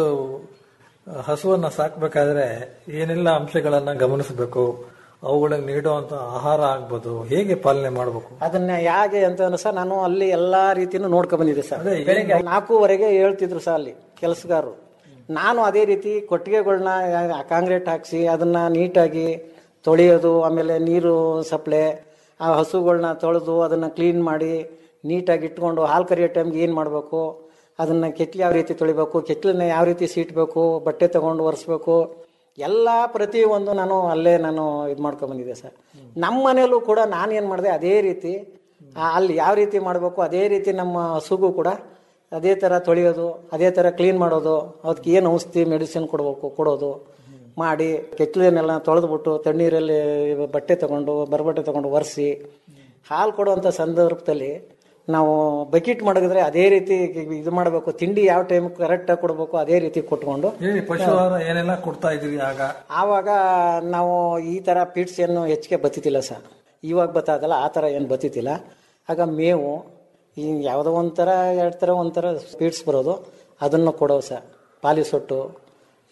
ಹಸುವನ್ನ ಸಾಕ್ಬೇಕಾದ್ರೆ ಏನೆಲ್ಲ ಅಂಶಗಳನ್ನ ಗಮನಿಸಬೇಕು ಅವುಗಳಿಗೆ ನೀಡುವಂತ ಆಹಾರ ಆಗ್ಬೋದು ಹೇಗೆ ಪಾಲನೆ ಮಾಡಬೇಕು ಅದನ್ನ ಹೇಗೆ ಅಂತ ಸರ್ ನಾನು ಅಲ್ಲಿ ಎಲ್ಲಾ ರೀತಿನೂ ನೋಡ್ಕೊ ಬಂದಿದ್ದೆ ಸರ್ ಬೆಳಿಗ್ಗೆ ನಾಲ್ಕೂವರೆಗೆ ಹೇಳ್ತಿದ್ರು ಸರ್ ಅಲ್ಲಿ ಕೆಲಸಗಾರರು ನಾನು ಅದೇ ರೀತಿ ಕೊಟ್ಟಿಗೆಗಳನ್ನ ಕಾಂಕ್ರೀಟ್ ಹಾಕ್ಸಿ ಅದನ್ನ ನೀಟಾಗಿ ತೊಳೆಯೋದು ಆಮೇಲೆ ನೀರು ಸಪ್ಲೈ ಆ ಹಸುಗಳನ್ನ ತೊಳೆದು ಅದನ್ನ ಕ್ಲೀನ್ ಮಾಡಿ ನೀಟಾಗಿ ಇಟ್ಕೊಂಡು ಹಾಲು ಕರಿಯೋ ಟೈಮ್ಗೆ ಏನು ಮಾಡಬೇಕು ಅದನ್ನ ಕೆಟ್ಲು ಯಾವ ರೀತಿ ತೊಳಿಬೇಕು ಕೆಟ್ಲನ್ನ ಯಾವ ರೀತಿ ಸೀಟ್ಬೇಕು ಬಟ್ಟೆ ತಗೊಂಡು ಒರೆಸ್ಬೇಕು ಎಲ್ಲ ಪ್ರತಿಯೊಂದು ನಾನು ಅಲ್ಲೇ ನಾನು ಇದು ಮಾಡ್ಕೊಂಡ್ ಬಂದಿದ್ದೆ ಸರ್ ನಮ್ಮ ಮನೆಯಲ್ಲೂ ಕೂಡ ನಾನು ಏನು ಮಾಡಿದೆ ಅದೇ ರೀತಿ ಆ, ಅಲ್ಲಿ ಯಾವ ರೀತಿ ಮಾಡಬೇಕು ಅದೇ ರೀತಿ ನಮ್ಮ ಹಸುಗೂ ಕೂಡ ಅದೇ ಥರ ತೊಳೆಯೋದು ಅದೇ ಥರ ಕ್ಲೀನ್ ಮಾಡೋದು ಅದಕ್ಕೆ ಏನು ಔಷಧಿ ಮೆಡಿಸಿನ್ ಕೊಡಬೇಕು ಕೊಡೋದು ಮಾಡಿ ಕೆಚ್ಚಲನ್ನೆಲ್ಲ ತೊಳೆದ್ಬಿಟ್ಟು ತಣ್ಣೀರಲ್ಲಿ ಬಟ್ಟೆ ತಗೊಂಡು ಬರಬಟ್ಟೆ ತಗೊಂಡು ಒರೆಸಿ ಹಾಲು ಕೊಡುವಂಥ ಸಂದರ್ಭದಲ್ಲಿ ನಾವು ಬಕೆಟ್ ಮಡಗಿದ್ರೆ ಅದೇ ರೀತಿ ಇದು ಮಾಡಬೇಕು ತಿಂಡಿ ಯಾವ ಟೈಮ್ ಕರೆಕ್ಟಾಗಿ ಕೊಡಬೇಕು ಅದೇ ರೀತಿ ಕೊಟ್ಕೊಂಡು ಹೇಳಿ ಪಶು ಆಹಾರ ಏನೆಲ್ಲ ಕೊಡ್ತಾ ಇದ್ರಿ ಆಗ ಆವಾಗ ನಾವು ಈ ಥರ ಪೀಟ್ಸ್ ಏನು ಹೆಚ್ಚಿಗೆ ಬತ್ತಿತಿಲ್ಲ ಸರ್ ಇವಾಗ ಬತ್ತಾದಲ್ಲ ಆ ಥರ ಏನು ಬತ್ತಿತಿಲ್ಲ ಆಗ ಮೇವು ಈ ಯಾವುದೋ ಒಂಥರ ಎರಡು ಥರ ಒಂಥರ ಪೀಟ್ಸ್ ಬರೋದು ಅದನ್ನು ಕೊಡೋ ಸರ್ ಪಾಲಿಸೊಟ್ಟು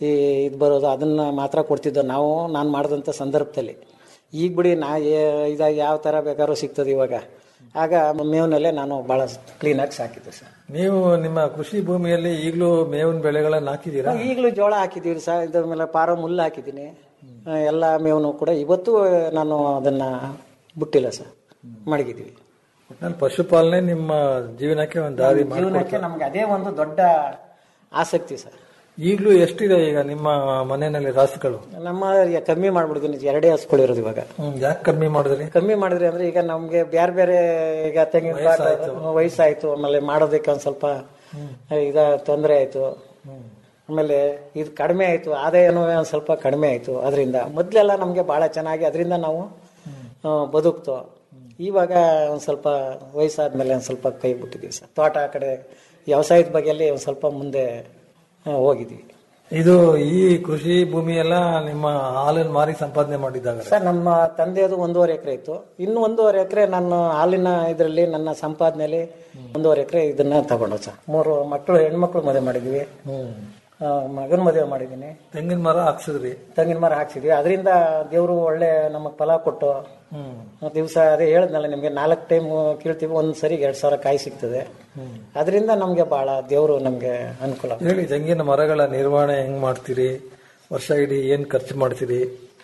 ಈ ಇದು ಬರೋದು ಅದನ್ನ ಮಾತ್ರ ಕೊಡ್ತಿದ್ದೋ ನಾವು ನಾನು ಮಾಡಿದಂಥ ಸಂದರ್ಭದಲ್ಲಿ ಈಗ ಬಿಡಿ ನಾ ಏ- ಇದ ಯಾವ ಥರ ಬೇಕಾದ್ರೂ ಸಿಗ್ತದೆ ಇವಾಗ ಆಗ ಮೇವಿನಲ್ಲೇ ನಾನು ಭಾಳ ಕ್ಲೀನಾಗಿ ಸಾಕಿದ್ದೆ ಸರ್ ನೀವು ನಿಮ್ಮ ಕೃಷಿ ಭೂಮಿಯಲ್ಲಿ ಈಗಲೂ ಮೇವಿನ ಬೆಳೆಗಳನ್ನ ಹಾಕಿದ್ದೀರಾ ಈಗಲೂ ಜೋಳ ಹಾಕಿದ್ದೀವಿ ಸರ್ ಇದ್ರ ಮೇಲೆ ಪಾರ ಮುಲ್ಲು ಹಾಕಿದ್ದೀನಿ ಆ, ಎಲ್ಲ ಮೇವನ್ನು ಕೂಡ ಇವತ್ತು ನಾನು ಅದನ್ನ ಬಿಟ್ಟಿಲ್ಲ ಸರ್ ಮಡಗಿದ್ದೀವಿ ಒಟ್ನಲ್ಲಿ ಪಶುಪಾಲನೆ ನಿಮ್ಮ ಜೀವನಕ್ಕೆ ಒಂದು ದಾರಿ ಜೀವನಕ್ಕೆ ಮಾಡಿಕೊಡ್ತದೆ ನಮ್ಗೆ ಅದೇ ಒಂದು ದೊಡ್ಡ ಆಸಕ್ತಿ ಸರ್ ಈಗಲೂ ಎಷ್ಟಿದೆ ಈಗ ನಿಮ್ಮ ಮನೆಯಲ್ಲಿ ರಾಸುಗಳು ನಮ್ಮ ಈಗ ಕಮ್ಮಿ ಮಾಡ್ಬಿಡ್ತೀನಿ ಎರಡೇ ಹಸ್ಗಳಿರೋದು ಇವಾಗ ಹ್ಮ್ ಯಾಕೆ ಕಮ್ಮಿ ಮಾಡಿದ್ರಿ ಕಮ್ಮಿ ಮಾಡಿದ್ರಿ ಅಂದ್ರೆ ಈಗ ನಮ್ಗೆ ಬೇರೆ ಬೇರೆ ಈಗ ತೆಂಗಿನ ತೋಟ, ವಯಸ್ಸಾಯ್ತು ಆಮೇಲೆ ಮಾಡೋದಕ್ಕೆ ಒಂದ್ ಸ್ವಲ್ಪ ಇದ ತೊಂದರೆ ಆಯ್ತು ಆಮೇಲೆ ಇದು ಕಡಿಮೆ ಆಯ್ತು ಆದಾಯನೂ ಒಂದ್ ಸ್ವಲ್ಪ ಕಡಿಮೆ ಆಯ್ತು ಅದರಿಂದ ಮೊದ್ಲೆಲ್ಲ ನಮ್ಗೆ ಬಹಳ ಚೆನ್ನಾಗಿ ಅದರಿಂದ ನಾವು ಆ, ಬದುಕ್ತು ಇವಾಗ ಒಂದ್ ಸ್ವಲ್ಪ ವಯಸ್ಸಾದ್ಮೇಲೆ ಒಂದ್ ಸ್ವಲ್ಪ ಕೈ ಬಿಟ್ಟಿದೀವಿ ಸರ್ ತೋಟ ಆ ಕಡೆ ವ್ಯವಸಾಯದ ಬಗ್ಗೆಯಲ್ಲಿ ಒಂದ್ ಸ್ವಲ್ಪ ಮುಂದೆ ಆ, ಹೋಗಿದೀವಿ ಇದು ಈ ಕೃಷಿ ಭೂಮಿ ಎಲ್ಲ ನಿಮ್ಮ ಹಾಲನ್ನು ಮಾರಿ ಸಂಪಾದನೆ ಮಾಡಿದ್ದಾಗ ಸರ್ ನಮ್ಮ ತಂದೆಯದು ಒಂದೂವರೆ ಎಕರೆ ಇತ್ತು ಇನ್ನು ಒಂದೂವರೆ ಎಕರೆ ನಾನು ಹಾಲಿನ ಇದರಲ್ಲಿ ನನ್ನ ಸಂಪಾದನೆಯಲ್ಲಿ ಒಂದೂವರೆ ಎಕರೆ ಇದನ್ನ ತಗೊಂಡು ಸರ್ ಮೂರು ಮಕ್ಕಳು ಹೆಣ್ಮಕ್ಳು ಮದುವೆ ಮಾಡಿದ್ವಿ ಆ, ಮಗನ ಮದುವೆ ಮಾಡಿದ್ದೀನಿ ತೆಂಗಿನ ಮರ ಹಾಕ್ಸಿದ್ರಿ ತೆಂಗಿನ ಮರ ಹಾಕ್ಸಿದ್ವಿ ಅದರಿಂದ ದೇವರು ಒಳ್ಳೆ ನಮಗೆ ಫಲ ಕೊಟ್ಟು ದಿವಸ ಅದೇ ಹೇಳಿದ್ನಲ್ಲ ನಿಮ್ಗೆ ನಾಲ್ಕು ಟೈಮ್ ಕೀಳ್ತೀವಿ ಒಂದ್ ಸರಿ ಎರಡ್ ಸಾವಿರ ಕಾಯಿ ಸಿಗ್ತದೆ ಅದರಿಂದ ನಮ್ಗೆ ಬಹಳ ದೇವರು ನಮ್ಗೆ ಅನುಕೂಲ ಹೇಳಿ ತೆಂಗಿನ ಮರಗಳ ನಿರ್ವಹಣೆ ಹೆಂಗ್ ಮಾಡ್ತೀರಿ ವರ್ಷ ಇಡೀ ಏನ್ ಖರ್ಚು ಮಾಡ್ತೀರಿ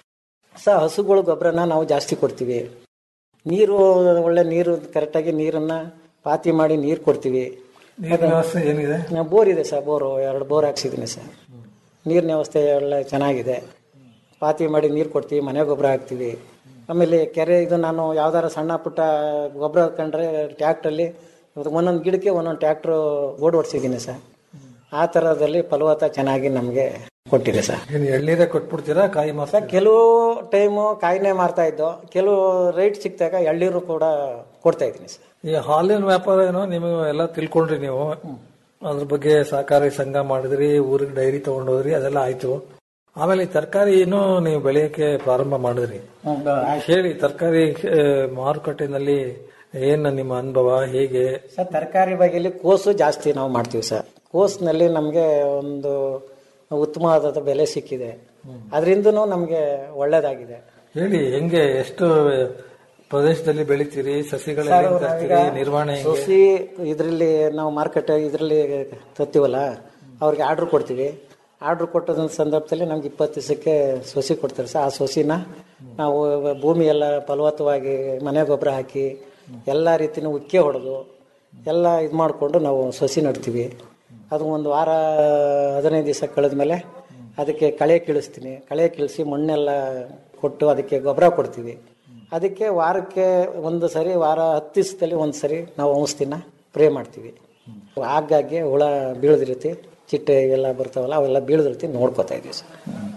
ಸ ಹಸುಗಳು ಗೊಬ್ಬರನ ನಾವು ಜಾಸ್ತಿ ಕೊಡ್ತೀವಿ ನೀರು ಒಳ್ಳೆ ನೀರು ಕರೆಕ್ಟಾಗಿ ನೀರನ್ನ ಪಾತಿ ಮಾಡಿ ನೀರು ಕೊಡ್ತೀವಿ ನೀರಿನ ವ್ಯವಸ್ಥೆ ಏನಿದೆ ಬೋರ್ ಇದೆ ಸರ್ ಬೋರು ಎರಡು ಬೋರ್ ಹಾಕ್ಸಿದ್ದೀನಿ ಸರ್ ನೀರಿನ ವ್ಯವಸ್ಥೆ ಒಳ್ಳೆ ಚೆನ್ನಾಗಿದೆ ಪಾತಿ ಮಾಡಿ ನೀರು ಕೊಡ್ತೀವಿ ಮನೆ ಗೊಬ್ಬರ ಹಾಕ್ತೀವಿ ಆಮೇಲೆ ಕೆರೆ ಇದು ನಾನು ಯಾವ್ದಾರ ಸಣ್ಣ ಪುಟ್ಟ ಗೊಬ್ಬರ ಕಂಡ್ರೆ ಟ್ಯಾಕ್ಟ್ರಲ್ಲಿ ಒಂದೊಂದು ಗಿಡಕ್ಕೆ ಒಂದೊಂದು ಟ್ಯಾಕ್ಟ್ರು ಓಡ್ ಓಡಿಸಿದ್ದೀನಿ ಸರ್ ಆ ಥರದಲ್ಲಿ ಫಲವತ್ತ ಚೆನ್ನಾಗಿ ನಮಗೆ ಕೊಟ್ಟಿದೆ ಸರ್ ಏನ್ ಎಳ್ನೀರೇ ಕೊಟ್ಬಿಡ್ತೀರಾ ಕಾಯಿ ಮಾಸ ಕೆಲವು ಟೈಮು ಕಾಯಿನೇ ಮಾರ್ತಾ ಇದ್ದೋ ಕೆಲವು ರೈಟ್ ಸಿಕ್ತಾಗ ಎಳ್ಳೀರು ಕೂಡ ಕೊಡ್ತಾ ಇದ್ದೀನಿ ಸರ್ ಈ ಹಾಲಿನ ವ್ಯಾಪಾರ ಏನೋ ನೀವು ಎಲ್ಲ ತಿಳ್ಕೊಂಡ್ರಿ ನೀವು ಅದ್ರ ಬಗ್ಗೆ ಸಹಕಾರಿ ಸಂಘ ಮಾಡಿದ್ರಿ ಊರಿಗೆ ಡೈರಿ ತಗೊಂಡೋದ್ರಿ ಅದೆಲ್ಲ ಆಯ್ತು ಆಮೇಲೆ ಈ ತರಕಾರಿ ಏನು ನೀವು ಬೆಳೆಯಕ್ಕೆ ಪ್ರಾರಂಭ ಮಾಡಿದ್ರಿ ಹೇಳಿ ತರಕಾರಿ ಮಾರುಕಟ್ಟೆನಲ್ಲಿ ಏನ್ ನಿಮ್ಮ ಅನುಭವ ಹೇಗೆ ಸರ್ ತರಕಾರಿ ಬಗೆಯಲ್ಲಿ ಕೋಸು ಜಾಸ್ತಿ ನಾವು ಮಾಡ್ತೀವಿ ಸರ್ ಕೋಸ್ನಲ್ಲಿ ನಮಗೆ ಒಂದು ಉತ್ತಮವಾದ ಬೆಲೆ ಸಿಕ್ಕಿದೆ ಅದರಿಂದನೂ ನಮಗೆ ಒಳ್ಳೇದಾಗಿದೆ ಹೇಳಿ ಹೆಂಗೆ ಎಷ್ಟು ಪ್ರದೇಶದಲ್ಲಿ ಬೆಳಿತೀರಿ ಸಸಿಗಳ ಸರ್, ತರ್ತೀರಿ ನಾವೀಗ ನಿರ್ವಹಣೆ ಹೆಂಗೆ ಸೊಸಿ ಇದರಲ್ಲಿ ನಾವು ಮಾರ್ಕೆಟ್ ಇದರಲ್ಲಿ ತರ್ತೀವಲ್ಲ ಅವ್ರಿಗೆ ಆರ್ಡ್ರ್ ಕೊಡ್ತೀವಿ ಆರ್ಡ್ರ್ ಕೊಟ್ಟದ ಸಂದರ್ಭದಲ್ಲಿ ನಮ್ಗೆ ಇಪ್ಪತ್ತು ದಿವಸಕ್ಕೆ ಸೊಸಿ ಕೊಡ್ತಾರೆ ಸರ್ ಆ ಸೊಸಿನ ನಾವು ಭೂಮಿ ಎಲ್ಲ ಫಲವತ್ತವಾಗಿ ಮನೆ ಗೊಬ್ಬರ ಹಾಕಿ ಎಲ್ಲ ರೀತಿನೂ ಉಕ್ಕೆ ಹೊಡೆದು ಎಲ್ಲ ಇದು ಮಾಡಿಕೊಂಡು ನಾವು ಸೊಸಿ ನಡ್ತೀವಿ ಅದು ಒಂದು ವಾರ ಹದಿನೈದು ದಿವಸ ಕಳೆದ್ಮೇಲೆ ಅದಕ್ಕೆ ಕಳೆ ಕೀಳಿಸ್ತೀನಿ ಕಳೆ ಕೀಳಿಸಿ ಮಣ್ಣೆಲ್ಲ ಕೊಟ್ಟು ಅದಕ್ಕೆ ಗೊಬ್ಬರ ಕೊಡ್ತೀವಿ ಅದಕ್ಕೆ ವಾರಕ್ಕೆ ಒಂದು ಸರಿ ವಾರ ಹತ್ತು ದಿವಸದಲ್ಲಿ ಒಂದು ಸರಿ ನಾವು ಔಷಧಿನ ಪ್ರೇ ಮಾಡ್ತೀವಿ ಆಗಾಗ್ಗೆ ಹುಳ ಬೀಳದ ರೀತಿ ಚಿಟ್ಟೆ ಎಲ್ಲ ಬರ್ತಾವಲ್ಲ ಅವೆಲ್ಲ ಬೀಳದ ರೀತಿ ನೋಡ್ಕೋತಾ ಇದೀವಿ ಸರ್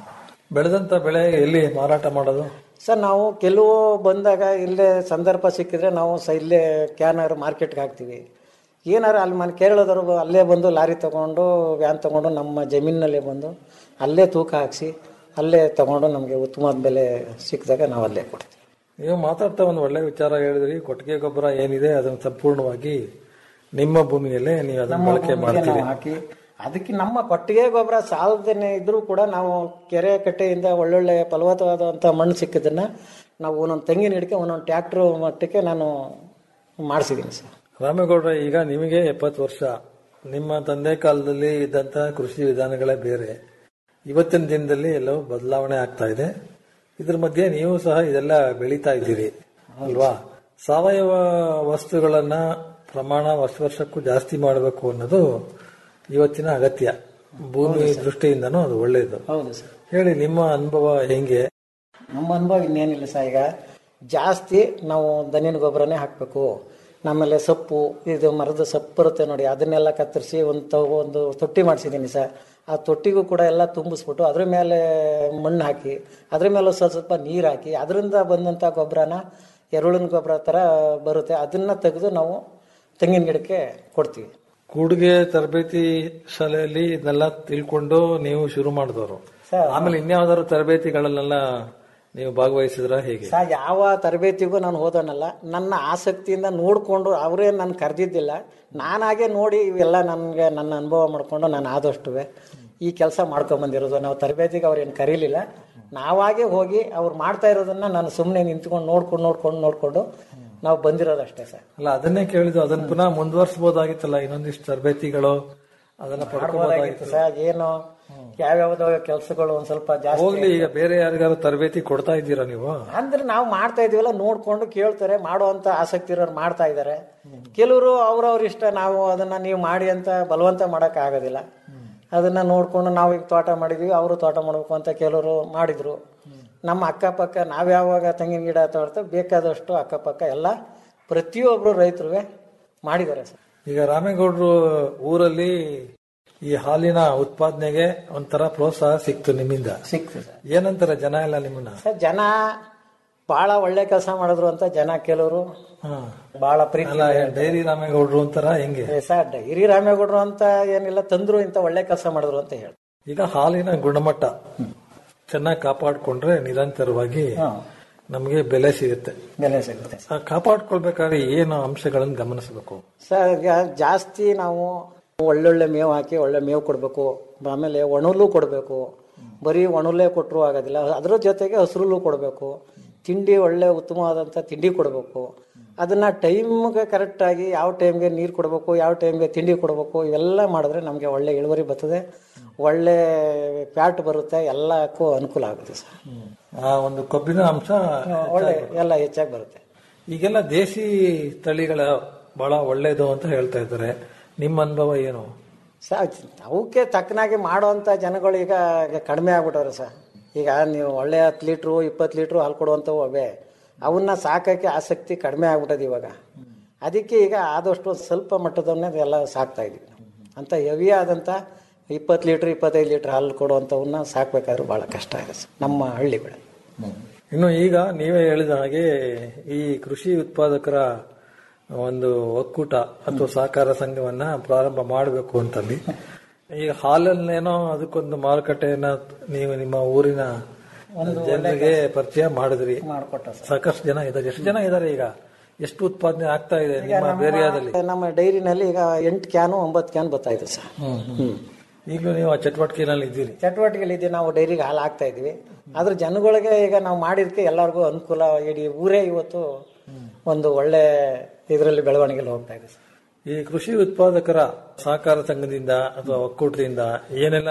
ಬೆಳೆದಂತ ಬೆಳೆ ಎಲ್ಲಿ ಮಾರಾಟ ಮಾಡೋದು ಸರ್ ನಾವು ಕೆಲವು ಬಂದಾಗ ಇಲ್ಲೇ ಸಂದರ್ಭ ಸಿಕ್ಕಿದ್ರೆ ನಾವು ಸ ಇಲ್ಲೇ ಕ್ಯಾನರ್ ಮಾರ್ಕೆಟ್ಗೆ ಹಾಕ್ತೀವಿ ಏನಾರು ಅಲ್ಲಿ ಮನೆ ಕೇರಳದವ್ರು ಅಲ್ಲೇ ಬಂದು ಲಾರಿ ತಗೊಂಡು ವ್ಯಾನ್ ತಗೊಂಡು ನಮ್ಮ ಜಮೀನಿನಲ್ಲೇ ಬಂದು ಅಲ್ಲೇ ತೂಕ ಹಾಕ್ಸಿ ಅಲ್ಲೇ ತಗೊಂಡು ನಮಗೆ ಉತ್ತಮವಾದ ಬೆಲೆ ಸಿಕ್ಕಿದಾಗ ನಾವು ಅಲ್ಲೇ ಕೊಡ್ತೀವಿ ನೀವು ಮಾತಾಡ್ತಾ ಒಂದು ಒಳ್ಳೆ ವಿಚಾರ ಹೇಳಿದ್ರಿ ಕೊಟ್ಟಿಗೆ ಗೊಬ್ಬರ ಏನಿದೆ ಅದನ್ನು ಸಂಪೂರ್ಣವಾಗಿ ನಿಮ್ಮ ಭೂಮಿಯಲ್ಲೇ ನೀವು ಅದನ್ನ ನಮ್ಮ ಬಳಕೆ ಭೂಮಿಗೆ ಮಾಡ್ತೀವಿ ನಾವು ಹಾಕಿ ಅದಕ್ಕೆ ನಮ್ಮ ಕೊಟ್ಟಿಗೆ ಗೊಬ್ಬರ ಸಾಲದೇನೆ ಇದ್ರೂ ಕೂಡ ನಾವು ಕೆರೆ ಕಟ್ಟೆಯಿಂದ ಒಳ್ಳೊಳ್ಳೆ ಫಲವತ್ತವಾದಂಥ ಮಣ್ಣು ಸಿಕ್ಕಿದ್ದನ್ನ ನಾವು ಒಂದೊಂದು ತೆಂಗಿನ ಗಿಡಕ್ಕೆ ಒಂದೊಂದು ಟ್ಯಾಕ್ಟ್ರು ಮಟ್ಟಕ್ಕೆ ನಾನು ಮಾಡಿಸಿದ್ದೀನಿ ಸರ್ ರಾಮೇಗೌಡ್ರ ಈಗ ನಿಮಗೆ ಎಪ್ಪತ್ತು ವರ್ಷ ನಿಮ್ಮ ತಂದೆ ಕಾಲದಲ್ಲಿ ಇದ್ದಂತ ಕೃಷಿ ವಿಧಾನಗಳೇ ಬೇರೆ ಇವತ್ತಿನ ದಿನದಲ್ಲಿ ಎಲ್ಲವೂ ಬದಲಾವಣೆ ಆಗ್ತಾ ಇದೆ ಇದ್ರ ಮಧ್ಯೆ ನೀವು ಸಹ ಇದೆಲ್ಲ ಬೆಳೀತಾ ಇದ್ದೀರಿ ಅಲ್ವಾ ಸಾವಯವ ವಸ್ತುಗಳನ್ನ ಪ್ರಮಾಣ ವರ್ಷ ವರ್ಷಕ್ಕೂ ಜಾಸ್ತಿ ಮಾಡಬೇಕು ಅನ್ನೋದು ಇವತ್ತಿನ ಅಗತ್ಯ ಭೂಮಿ ದೃಷ್ಟಿಯಿಂದನೂ ಅದು ಒಳ್ಳೆಯದು ಹೌದು ಸರ್ ಹೇಳಿ ನಿಮ್ಮ ಅನುಭವ ಹೆಂಗೆ ನಮ್ಮ ಅನುಭವ ಇನ್ನೇನಿಲ್ಲ ಸರ್ ಈಗ ಜಾಸ್ತಿ ನಾವು ದನಿನ ಗೊಬ್ಬರನೇ ಹಾಕಬೇಕು ಆಮೇಲೆ ಸೊಪ್ಪು ಇದು ಮರದ ಸೊಪ್ಪು ಬರುತ್ತೆ ನೋಡಿ ಅದನ್ನೆಲ್ಲ ಕತ್ತರಿಸಿ ಒಂದು ತ- ಒಂದು ತೊಟ್ಟಿ ಮಾಡಿಸಿದ್ದೀನಿ ಸರ್ ಆ ತೊಟ್ಟಿಗೂ ಕೂಡ ಎಲ್ಲ ತುಂಬಿಸ್ಬಿಟ್ಟು ಅದ್ರ ಮೇಲೆ ಮಣ್ಣು ಹಾಕಿ ಅದ್ರ ಮೇಲೆ ಸ್ವಲ್ಪ ಸ್ವಲ್ಪ ನೀರು ಹಾಕಿ ಅದರಿಂದ ಬಂದಂಥ ಗೊಬ್ಬರನ ಎರುಳಿನ ಗೊಬ್ಬರ ಥರ ಬರುತ್ತೆ ಅದನ್ನ ತೆಗೆದು ನಾವು ತೆಂಗಿನ ಗಿಡಕ್ಕೆ ಕೊಡ್ತೀವಿ ಕೂಡಿಗೆ ತರಬೇತಿ ಶಾಲೆಯಲ್ಲಿ ಇದನ್ನೆಲ್ಲ ತಿಳ್ಕೊಂಡು ನೀವು ಶುರು ಮಾಡಿದವರು ಸರ್ ಆಮೇಲೆ ಇನ್ಯಾವ್ದಾದ್ರು ತರಬೇತಿಗಳನ್ನೆಲ್ಲ ನೀವು ಭಾಗವಹಿಸಿದ್ರ ಹೇಗೆ ಸಹ ಯಾವ ತರಬೇತಿಗೂ ನಾನು ಹೋದನಲ್ಲ ನನ್ನ ಆಸಕ್ತಿಯಿಂದ ನೋಡಿಕೊಂಡು ಅವರೇ ನಾನು ಕರೆದಿದ್ದಿಲ್ಲ ನಾನಾಗೆ ನೋಡಿ ಇವೆಲ್ಲ ನನಗೆ ನನ್ನ ಅನುಭವ ಮಾಡಿಕೊಂಡು ನಾನು ಆದಷ್ಟು ಈ ಕೆಲಸ ಮಾಡ್ಕೊಂಡ್ ಬಂದಿರೋದು ನಾವು ತರಬೇತಿಗೆ ಅವ್ರೇನು ಕರೀಲಿಲ್ಲ ನಾವಾಗೆ ಹೋಗಿ ಅವ್ರು ಮಾಡ್ತಾ ಇರೋದನ್ನ ನಾನು ಸುಮ್ಮನೆ ನಿಂತ್ಕೊಂಡು ನೋಡ್ಕೊಂಡು ನೋಡ್ಕೊಂಡು ನೋಡ್ಕೊಂಡು ನಾವು ಬಂದಿರೋದಷ್ಟೇ ಸರ್ ಅಲ್ಲ ಅದನ್ನೇ ಕೇಳಿದ್ದು ಅದನ್ನ ಪುನಃ ಮುಂದುವರ್ಸಬಹುದಾಗಿತ್ತಲ್ಲ ಇನ್ನೊಂದಿಷ್ಟು ತರಬೇತಿಗಳು ಅದನ್ನ ಮಾಡ್ಬೋದಾಗಿತ್ತು ಪಡ್ಕೋಬಹುದಾಗಿತ್ತು ಸರ್ ಏನು ಯಾವ್ಯಾವ್ದೋ ಕೆಲಸಗಳು ಒಂದ್ ಸ್ವಲ್ಪ ಹೋಗ್ಲಿ ಜಾಸ್ತಿ ಈಗ ಬೇರೆ ಯಾರಿಗಾರು ತರಬೇತಿ ಕೊಡ್ತಾ ಇದ್ದೀರಾ ನೀವು ಅಂದ್ರೆ ನಾವು ಮಾಡ್ತಾ ಇದೀವಲ್ಲ ನೋಡ್ಕೊಂಡು ಕೇಳ್ತಾರೆ ಮಾಡುವಂತ ಆಸಕ್ತಿ ಇರೋರು ಮಾಡ್ತಾ ಇದ್ದಾರೆ ಕೆಲವರು ಅವ್ರವ್ರ ಇಷ್ಟ ನಾವು ಅದನ್ನ ನೀವು ಮಾಡಿ ಅಂತ ಬಲವಂತ ಮಾಡಕ್ ಆಗೋದಿಲ್ಲ ಅದನ್ನ ನೋಡ್ಕೊಂಡು ನಾವು ಈಗ ತೋಟ ಮಾಡಿದೀವಿ ಅವರು ತೋಟ ಮಾಡ್ಬೇಕು ಅಂತ ಕೆಲವರು ಮಾಡಿದ್ರು ನಮ್ಮ ಅಕ್ಕಪಕ್ಕ ನಾವ್ಯಾವಾಗ ತೆಂಗಿನ ಗಿಡ ತೋಡ್ತಾ ಬೇಕಾದಷ್ಟು ಅಕ್ಕಪಕ್ಕ ಎಲ್ಲ ಪ್ರತಿಯೊಬ್ರು ರೈತರು ಮಾಡಿದ್ದಾರೆ ಸರ್ ಈಗ ರಾಮೇಗೌಡರು ಊರಲ್ಲಿ ಈ ಹಾಲಿನ ಉತ್ಪಾದನೆಗೆ ಒಂಥರ ಪ್ರೋತ್ಸಾಹ ಸಿಕ್ತು ನಿಮ್ಮಿಂದ ಸಿಕ್ತು ಸರ್ ಏನಂತಾರೆ ಜನ ಎಲ್ಲ ನಿಮ್ಮನ್ನ ಸರ್ ಜನ ಬಹಳ ಒಳ್ಳೆ ಕೆಲಸ ಮಾಡಿದ್ರು ಅಂತ ಜನ ಕೆಲವರು ಹಾ. ಬಹಳ ಪ್ರೀತಿ ಅಲ್ಲ ಡೈರಿ ರಾಮೇಗೌಡರು ಅಂತಾರ ಹೆಂಗೆ ಏ ಸರ್ ಡೈರಿ ರಾಮೇಗೌಡರು ಅಂತ ಏನಿಲ್ಲ ತಂದ್ರು ಇಂತ ಒಳ್ಳೆ ಕೆಲಸ ಮಾಡಿದ್ರು ಅಂತ ಹೇಳಿ ಈಗ ಹಾಲಿನ ಗುಣಮಟ್ಟ ಚೆನ್ನಾಗಿ ಕಾಪಾಡ್ಕೊಂಡ್ರೆ ನಿರಂತರವಾಗಿ ನಮಗೆ ಬೆಲೆ ಸಿಗುತ್ತೆ ಬೆಲೆ ಸಿಗುತ್ತೆ ಆ ಕಾಪಾಡ್ಕೊಳ್ಬೇಕಾದ್ರೆ ಏನು ಅಂಶಗಳನ್ನು ಗಮನಿಸಬೇಕು ಸರ್ ಈಗ ಜಾಸ್ತಿ ನಾವು ಒಳ್ಳೊಳ್ಳೆ ಮೇವು ಹಾಕಿ ಒಳ್ಳೆ ಮೇವು ಕೊಡಬೇಕು ಆಮೇಲೆ ಒಣಲು ಕೊಡಬೇಕು ಬರೀ ಒಣಲೇ ಕೊಟ್ಟರು ಆಗೋದಿಲ್ಲ ಅದ್ರ ಜೊತೆಗೆ ಹಸಿರುಲು ಕೊಡಬೇಕು ತಿಂಡಿ ಒಳ್ಳೆ ಉತ್ತಮವಾದಂಥ ತಿಂಡಿ ಕೊಡಬೇಕು ಅದನ್ನ ಟೈಮ್ಗೆ ಕರೆಕ್ಟಾಗಿ ಯಾವ ಟೈಮ್ಗೆ ನೀರು ಕೊಡಬೇಕು ಯಾವ ಟೈಮ್ಗೆ ತಿಂಡಿ ಕೊಡಬೇಕು ಇವೆಲ್ಲ ಮಾಡಿದ್ರೆ ನಮಗೆ ಒಳ್ಳೆ ಇಳುವರಿ ಬರ್ತದೆ ಒಳ್ಳೆ ಪ್ಯಾಟ್ ಬರುತ್ತೆ ಎಲ್ಲಕ್ಕೂ ಅನುಕೂಲ ಆಗುತ್ತೆ ಸರ್ ಆ ಒಂದು ಕೊಬ್ಬಿನ ಅಂಶ ಒಳ್ಳೆ ಎಲ್ಲ ಹೆಚ್ಚಾಗಿ ಬರುತ್ತೆ ಈಗೆಲ್ಲ ದೇಸಿ ತಳಿಗಳ ಬಹಳ ಒಳ್ಳೇದು ಅಂತ ಹೇಳ್ತಾ ಇದ್ದಾರೆ ನಿಮ್ಮ ಅನುಭವ ಏನು ಸರ್ ಅವಕ್ಕೆ ತಕ್ಕನಾಗಿ ಮಾಡೋವಂಥ ಜನಗಳು ಈಗ ಈಗ ಕಡಿಮೆ ಆಗ್ಬಿಟ್ಟವ್ರೆ ಸರ್ ಈಗ ನೀವು ಒಳ್ಳೆ ಹತ್ತು ಲೀಟ್ರು ಇಪ್ಪತ್ತು ಲೀಟ್ರು ಹಾಲು ಕೊಡುವಂಥವು ಅವೇ ಅವನ್ನ ಸಾಕಕ್ಕೆ ಆಸಕ್ತಿ ಕಡಿಮೆ ಆಗ್ಬಿಟ್ಟದೆ ಇವಾಗ ಅದಕ್ಕೆ ಈಗ ಆದಷ್ಟು ಸ್ವಲ್ಪ ಮಟ್ಟದವನ್ನೇ ಎಲ್ಲ ಸಾಕ್ತಾ ಇದೀವಿ ನಾವು. ಅಂತ ಹೆವಿ ಆದಂಥ ಇಪ್ಪತ್ತು ಲೀಟ್ರ್ ಇಪ್ಪತ್ತೈದು ಲೀಟ್ರ್ ಹಾಲು ಕೊಡುವಂಥವನ್ನ ಸಾಕ್ಬೇಕಾದ್ರೆ ಭಾಳ ಕಷ್ಟ ಇದೆ ಸರ್ ನಮ್ಮ ಹಳ್ಳಿಗಳಲ್ಲಿ ಇನ್ನು ಈಗ ನೀವೇ ಹೇಳಿದ ಹಾಗೆ ಈ ಕೃಷಿ ಉತ್ಪಾದಕರ ಒಂದು ಒಕ್ಕೂಟ ಅಥವಾ ಸಹಕಾರ ಸಂಘವನ್ನ ಪ್ರಾರಂಭ ಮಾಡಬೇಕು ಅಂತಂದು ಈಗ ಹಾಲಲ್ಲೇನೋ ಅದಕ್ಕೊಂದು ಮಾರುಕಟ್ಟೆಯನ್ನ ನೀವು ನಿಮ್ಮ ಊರಿನ ಜನರಿಗೆ ಪರಿಚಯ ಮಾಡಿದ್ರಿ ಮಾಡಿಕೊಟ್ಟ ಸರ್ ಸಾಕಷ್ಟು ಜನ ಇದ್ದಾರೆ ಎಷ್ಟು ಜನ ಇದ್ದಾರೆ ಈಗ ಎಷ್ಟು ಉತ್ಪಾದನೆ ಆಗ್ತಾ ಇದೆ ನಿಮ್ಮ ಬೇರಿಯಾದಲ್ಲಿ ನಮ್ಮ ಡೈರಿನಲ್ಲಿ ಈಗ ಎಂಟು ಕ್ಯಾನು ಒಂಬತ್ತು ಕ್ಯಾನ್ ಬರ್ತಾ ಇದೆ ಸರ್ ಹ್ಮ್ ಈಗಲೂ ನೀವು ಆ ಚಟುವಟಿಕೆನಲ್ಲಿ ಇದ್ದೀರಿ ಚಟುವಟಿಕೆಗಳಿದೆ ನಾವು ಡೈರಿಗೆ ಹಾಲು ಹಾಕ್ತಾ ಇದೀವಿ ಆದ್ರೆ ಜನಗಳಿಗೆ ಈಗ ನಾವು ಮಾಡಿದಕ್ಕೆ ಎಲ್ಲರಿಗೂ ಅನುಕೂಲ ಇಡೀ ಊರೇ ಇವತ್ತು ಒಂದು ಒಳ್ಳೆ ಇದರಲ್ಲಿ ಬೆಳವಣಿಗೆಯಲ್ಲಿ ಹೋಗ್ತಾ ಇದೆ ಸರ್. ಈ ಕೃಷಿ ಉತ್ಪಾದಕರ ಸಹಕಾರ ಸಂಘದಿಂದ ಅಥವಾ ಒಕ್ಕೂಟದಿಂದ ಏನೆಲ್ಲ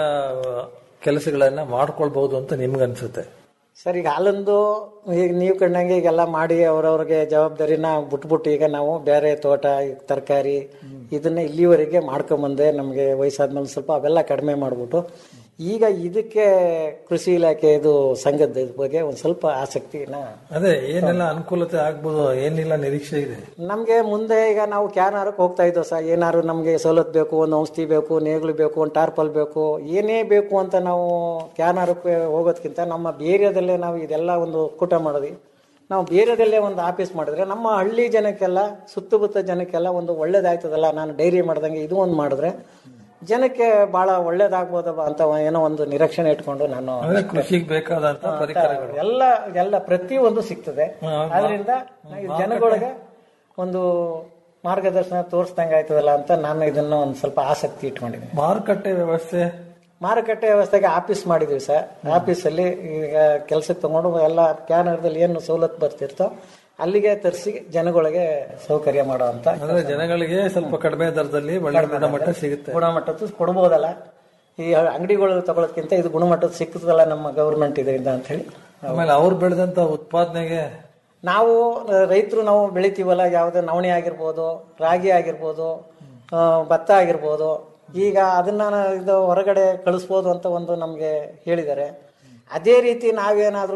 ಕೆಲಸಗಳನ್ನ ಮಾಡ್ಕೊಳ್ಬಹುದು ಅಂತ ನಿಮ್ಗನ್ಸುತ್ತೆ ಸರ್ ಈಗ ಹಾಲೊಂದು ಈಗ ನೀವು ಕಂಡಂಗೆ ಈಗೆಲ್ಲ ಮಾಡಿ ಅವ್ರವ್ರಿಗೆ ಜವಾಬ್ದಾರಿನ ಬಿಟ್ಬಿಟ್ಟು ಈಗ ನಾವು ಬೇರೆ ತೋಟ ತರಕಾರಿ ಇದನ್ನ ಇಲ್ಲಿವರೆಗೆ ಮಾಡ್ಕೊಂಬಂದೆ ನಮಗೆ ವಯಸ್ಸಾದ್ಮೇಲೆ ಸ್ವಲ್ಪ ಅವೆಲ್ಲ ಕಡಿಮೆ ಮಾಡ್ಬಿಟ್ಟು ಈಗ ಇದಕ್ಕೆ ಕೃಷಿ ಇಲಾಖೆ ಇದು ಸಂಘದ ಇದ್ ಬಗ್ಗೆ ಒಂದು ಸ್ವಲ್ಪ ಆಸಕ್ತಿನ ಅದೇ ಏನೆಲ್ಲ ಅನುಕೂಲತೆ ಆಗ್ಬೋದು ಏನಿಲ್ಲ ನಿರೀಕ್ಷೆ ಇದೆ ನಮಗೆ ಮುಂದೆ ಈಗ ನಾವು ಕ್ಯಾನಾರಕ್ಕೆ ಹೋಗ್ತಾ ಇದ್ದೋ ಸರ್ ಏನಾದ್ರು ನಮಗೆ ಸವಲತ್ತು ಬೇಕು ಒಂದು ಔಷಧಿ ಬೇಕು ನೇಗಿಲು ಬೇಕು ಒಂದು ಟಾರ್ಪಲ್ ಬೇಕು ಏನೇ ಬೇಕು ಅಂತ ನಾವು ಕ್ಯಾನಾರಕ್ಕೆ ಹೋಗೋದಕ್ಕಿಂತ ನಮ್ಮ ಬೇರೆಯದಲ್ಲೇ ನಾವು ಇದೆಲ್ಲ ಒಂದು ಕೂಟ ಮಾಡಿದ್ವಿ ನಾವು ಬೇರೆದಲ್ಲೇ ಒಂದು ಆಫೀಸ್ ಮಾಡಿದ್ರೆ ನಮ್ಮ ಹಳ್ಳಿ ಜನಕ್ಕೆಲ್ಲ ಸುತ್ತಮುತ್ತ ಜನಕ್ಕೆಲ್ಲ ಒಂದು ಒಳ್ಳೇದಾಯ್ತದಲ್ಲ ನಾನು ಡೈರಿ ಮಾಡ್ದಂಗೆ ಇದು ಒಂದು ಮಾಡಿದ್ರೆ ಜನಕ್ಕೆ ಬಹಳ ಒಳ್ಳೇದಾಗ್ಬೋದಪ್ಪ ಅಂತ ಏನೋ ಒಂದು ನಿರೀಕ್ಷಣೆ ಇಟ್ಕೊಂಡು ನಾನು ಅಂದ್ರೆ ಕೃಷಿಗೆ ಬೇಕಾದಂತ ಪರಿಕರಗಳು ಎಲ್ಲ ಎಲ್ಲ ಪ್ರತಿಯೊಂದು ಸಿಗ್ತದೆ ಆದ್ರಿಂದ ಈ ಜನಗಳಿಗೆ ಒಂದು ಮಾರ್ಗದರ್ಶನ ತೋರಿಸ್ದಂಗೆ ಆಯ್ತದಲ್ಲ ಅಂತ ನಾನು ಇದನ್ನ ಒಂದು ಸ್ವಲ್ಪ ಆಸಕ್ತಿ ಇಟ್ಕೊಂಡಿದ್ದೀನಿ ಮಾರುಕಟ್ಟೆ ವ್ಯವಸ್ಥೆ ಮಾರುಕಟ್ಟೆ ವ್ಯವಸ್ಥೆಗೆ ಆಫೀಸ್ ಮಾಡಿದೀವಿ ಸರ್ ಆಫೀಸಲ್ಲಿ ಈಗ ಕೆಲಸಕ್ಕೆ ತಗೊಂಡು ಎಲ್ಲ ಕ್ಯಾನರ್ದಲ್ಲಿ ಏನು ಸವಲತ್ತು ಬರ್ತಿರ್ತೋ ಅಲ್ಲಿಗೆ ತರಿಸಿ ಜನಗಳಿಗೆ ಸೌಕರ್ಯ ಮಾಡುವಂತ ಅಂದ್ರೆ ಜನಗಳಿಗೆ ಸ್ವಲ್ಪ ಕಡಿಮೆ ದರದಲ್ಲಿ ಒಳ್ಳೆ ಗುಣಮಟ್ಟ ಸಿಗುತ್ತೆ ಗುಣಮಟ್ಟದ್ದು ಕೊಡ್ಬೋದಲ್ಲ ಈ ಅಂಗಡಿಗಳು ತಗೊಳೋದ್ಕಿಂತ ಇದು ಗುಣಮಟ್ಟದ ಸಿಕ್ಕುತ್ತಲ್ಲ ನಮ್ಮ ಗೌರ್ಮೆಂಟ್ ಇದರಿಂದ ಅಂತ ಹೇಳಿ ಆಮೇಲೆ ಅವ್ರು ಬೆಳೆದಂತ ಉತ್ಪಾದನೆಗೆ ನಾವು ರೈತರು ನಾವು ಬೆಳಿತೀವಲ್ಲ ಯಾವುದೇ ನವಣೆ ಆಗಿರ್ಬೋದು ರಾಗಿ ಆಗಿರ್ಬೋದು ಆ, ಭತ್ತ ಆಗಿರ್ಬೋದು ಈಗ ಅದನ್ನ ನಾ- ಇದು ಹೊರಗಡೆ ಕಳಿಸ್ಬೋದು ಅಂತ ಒಂದು ನಮಗೆ ಹೇಳಿದ್ದಾರೆ ಅದೇ ರೀತಿ ನಾವೇನಾದ್ರೂ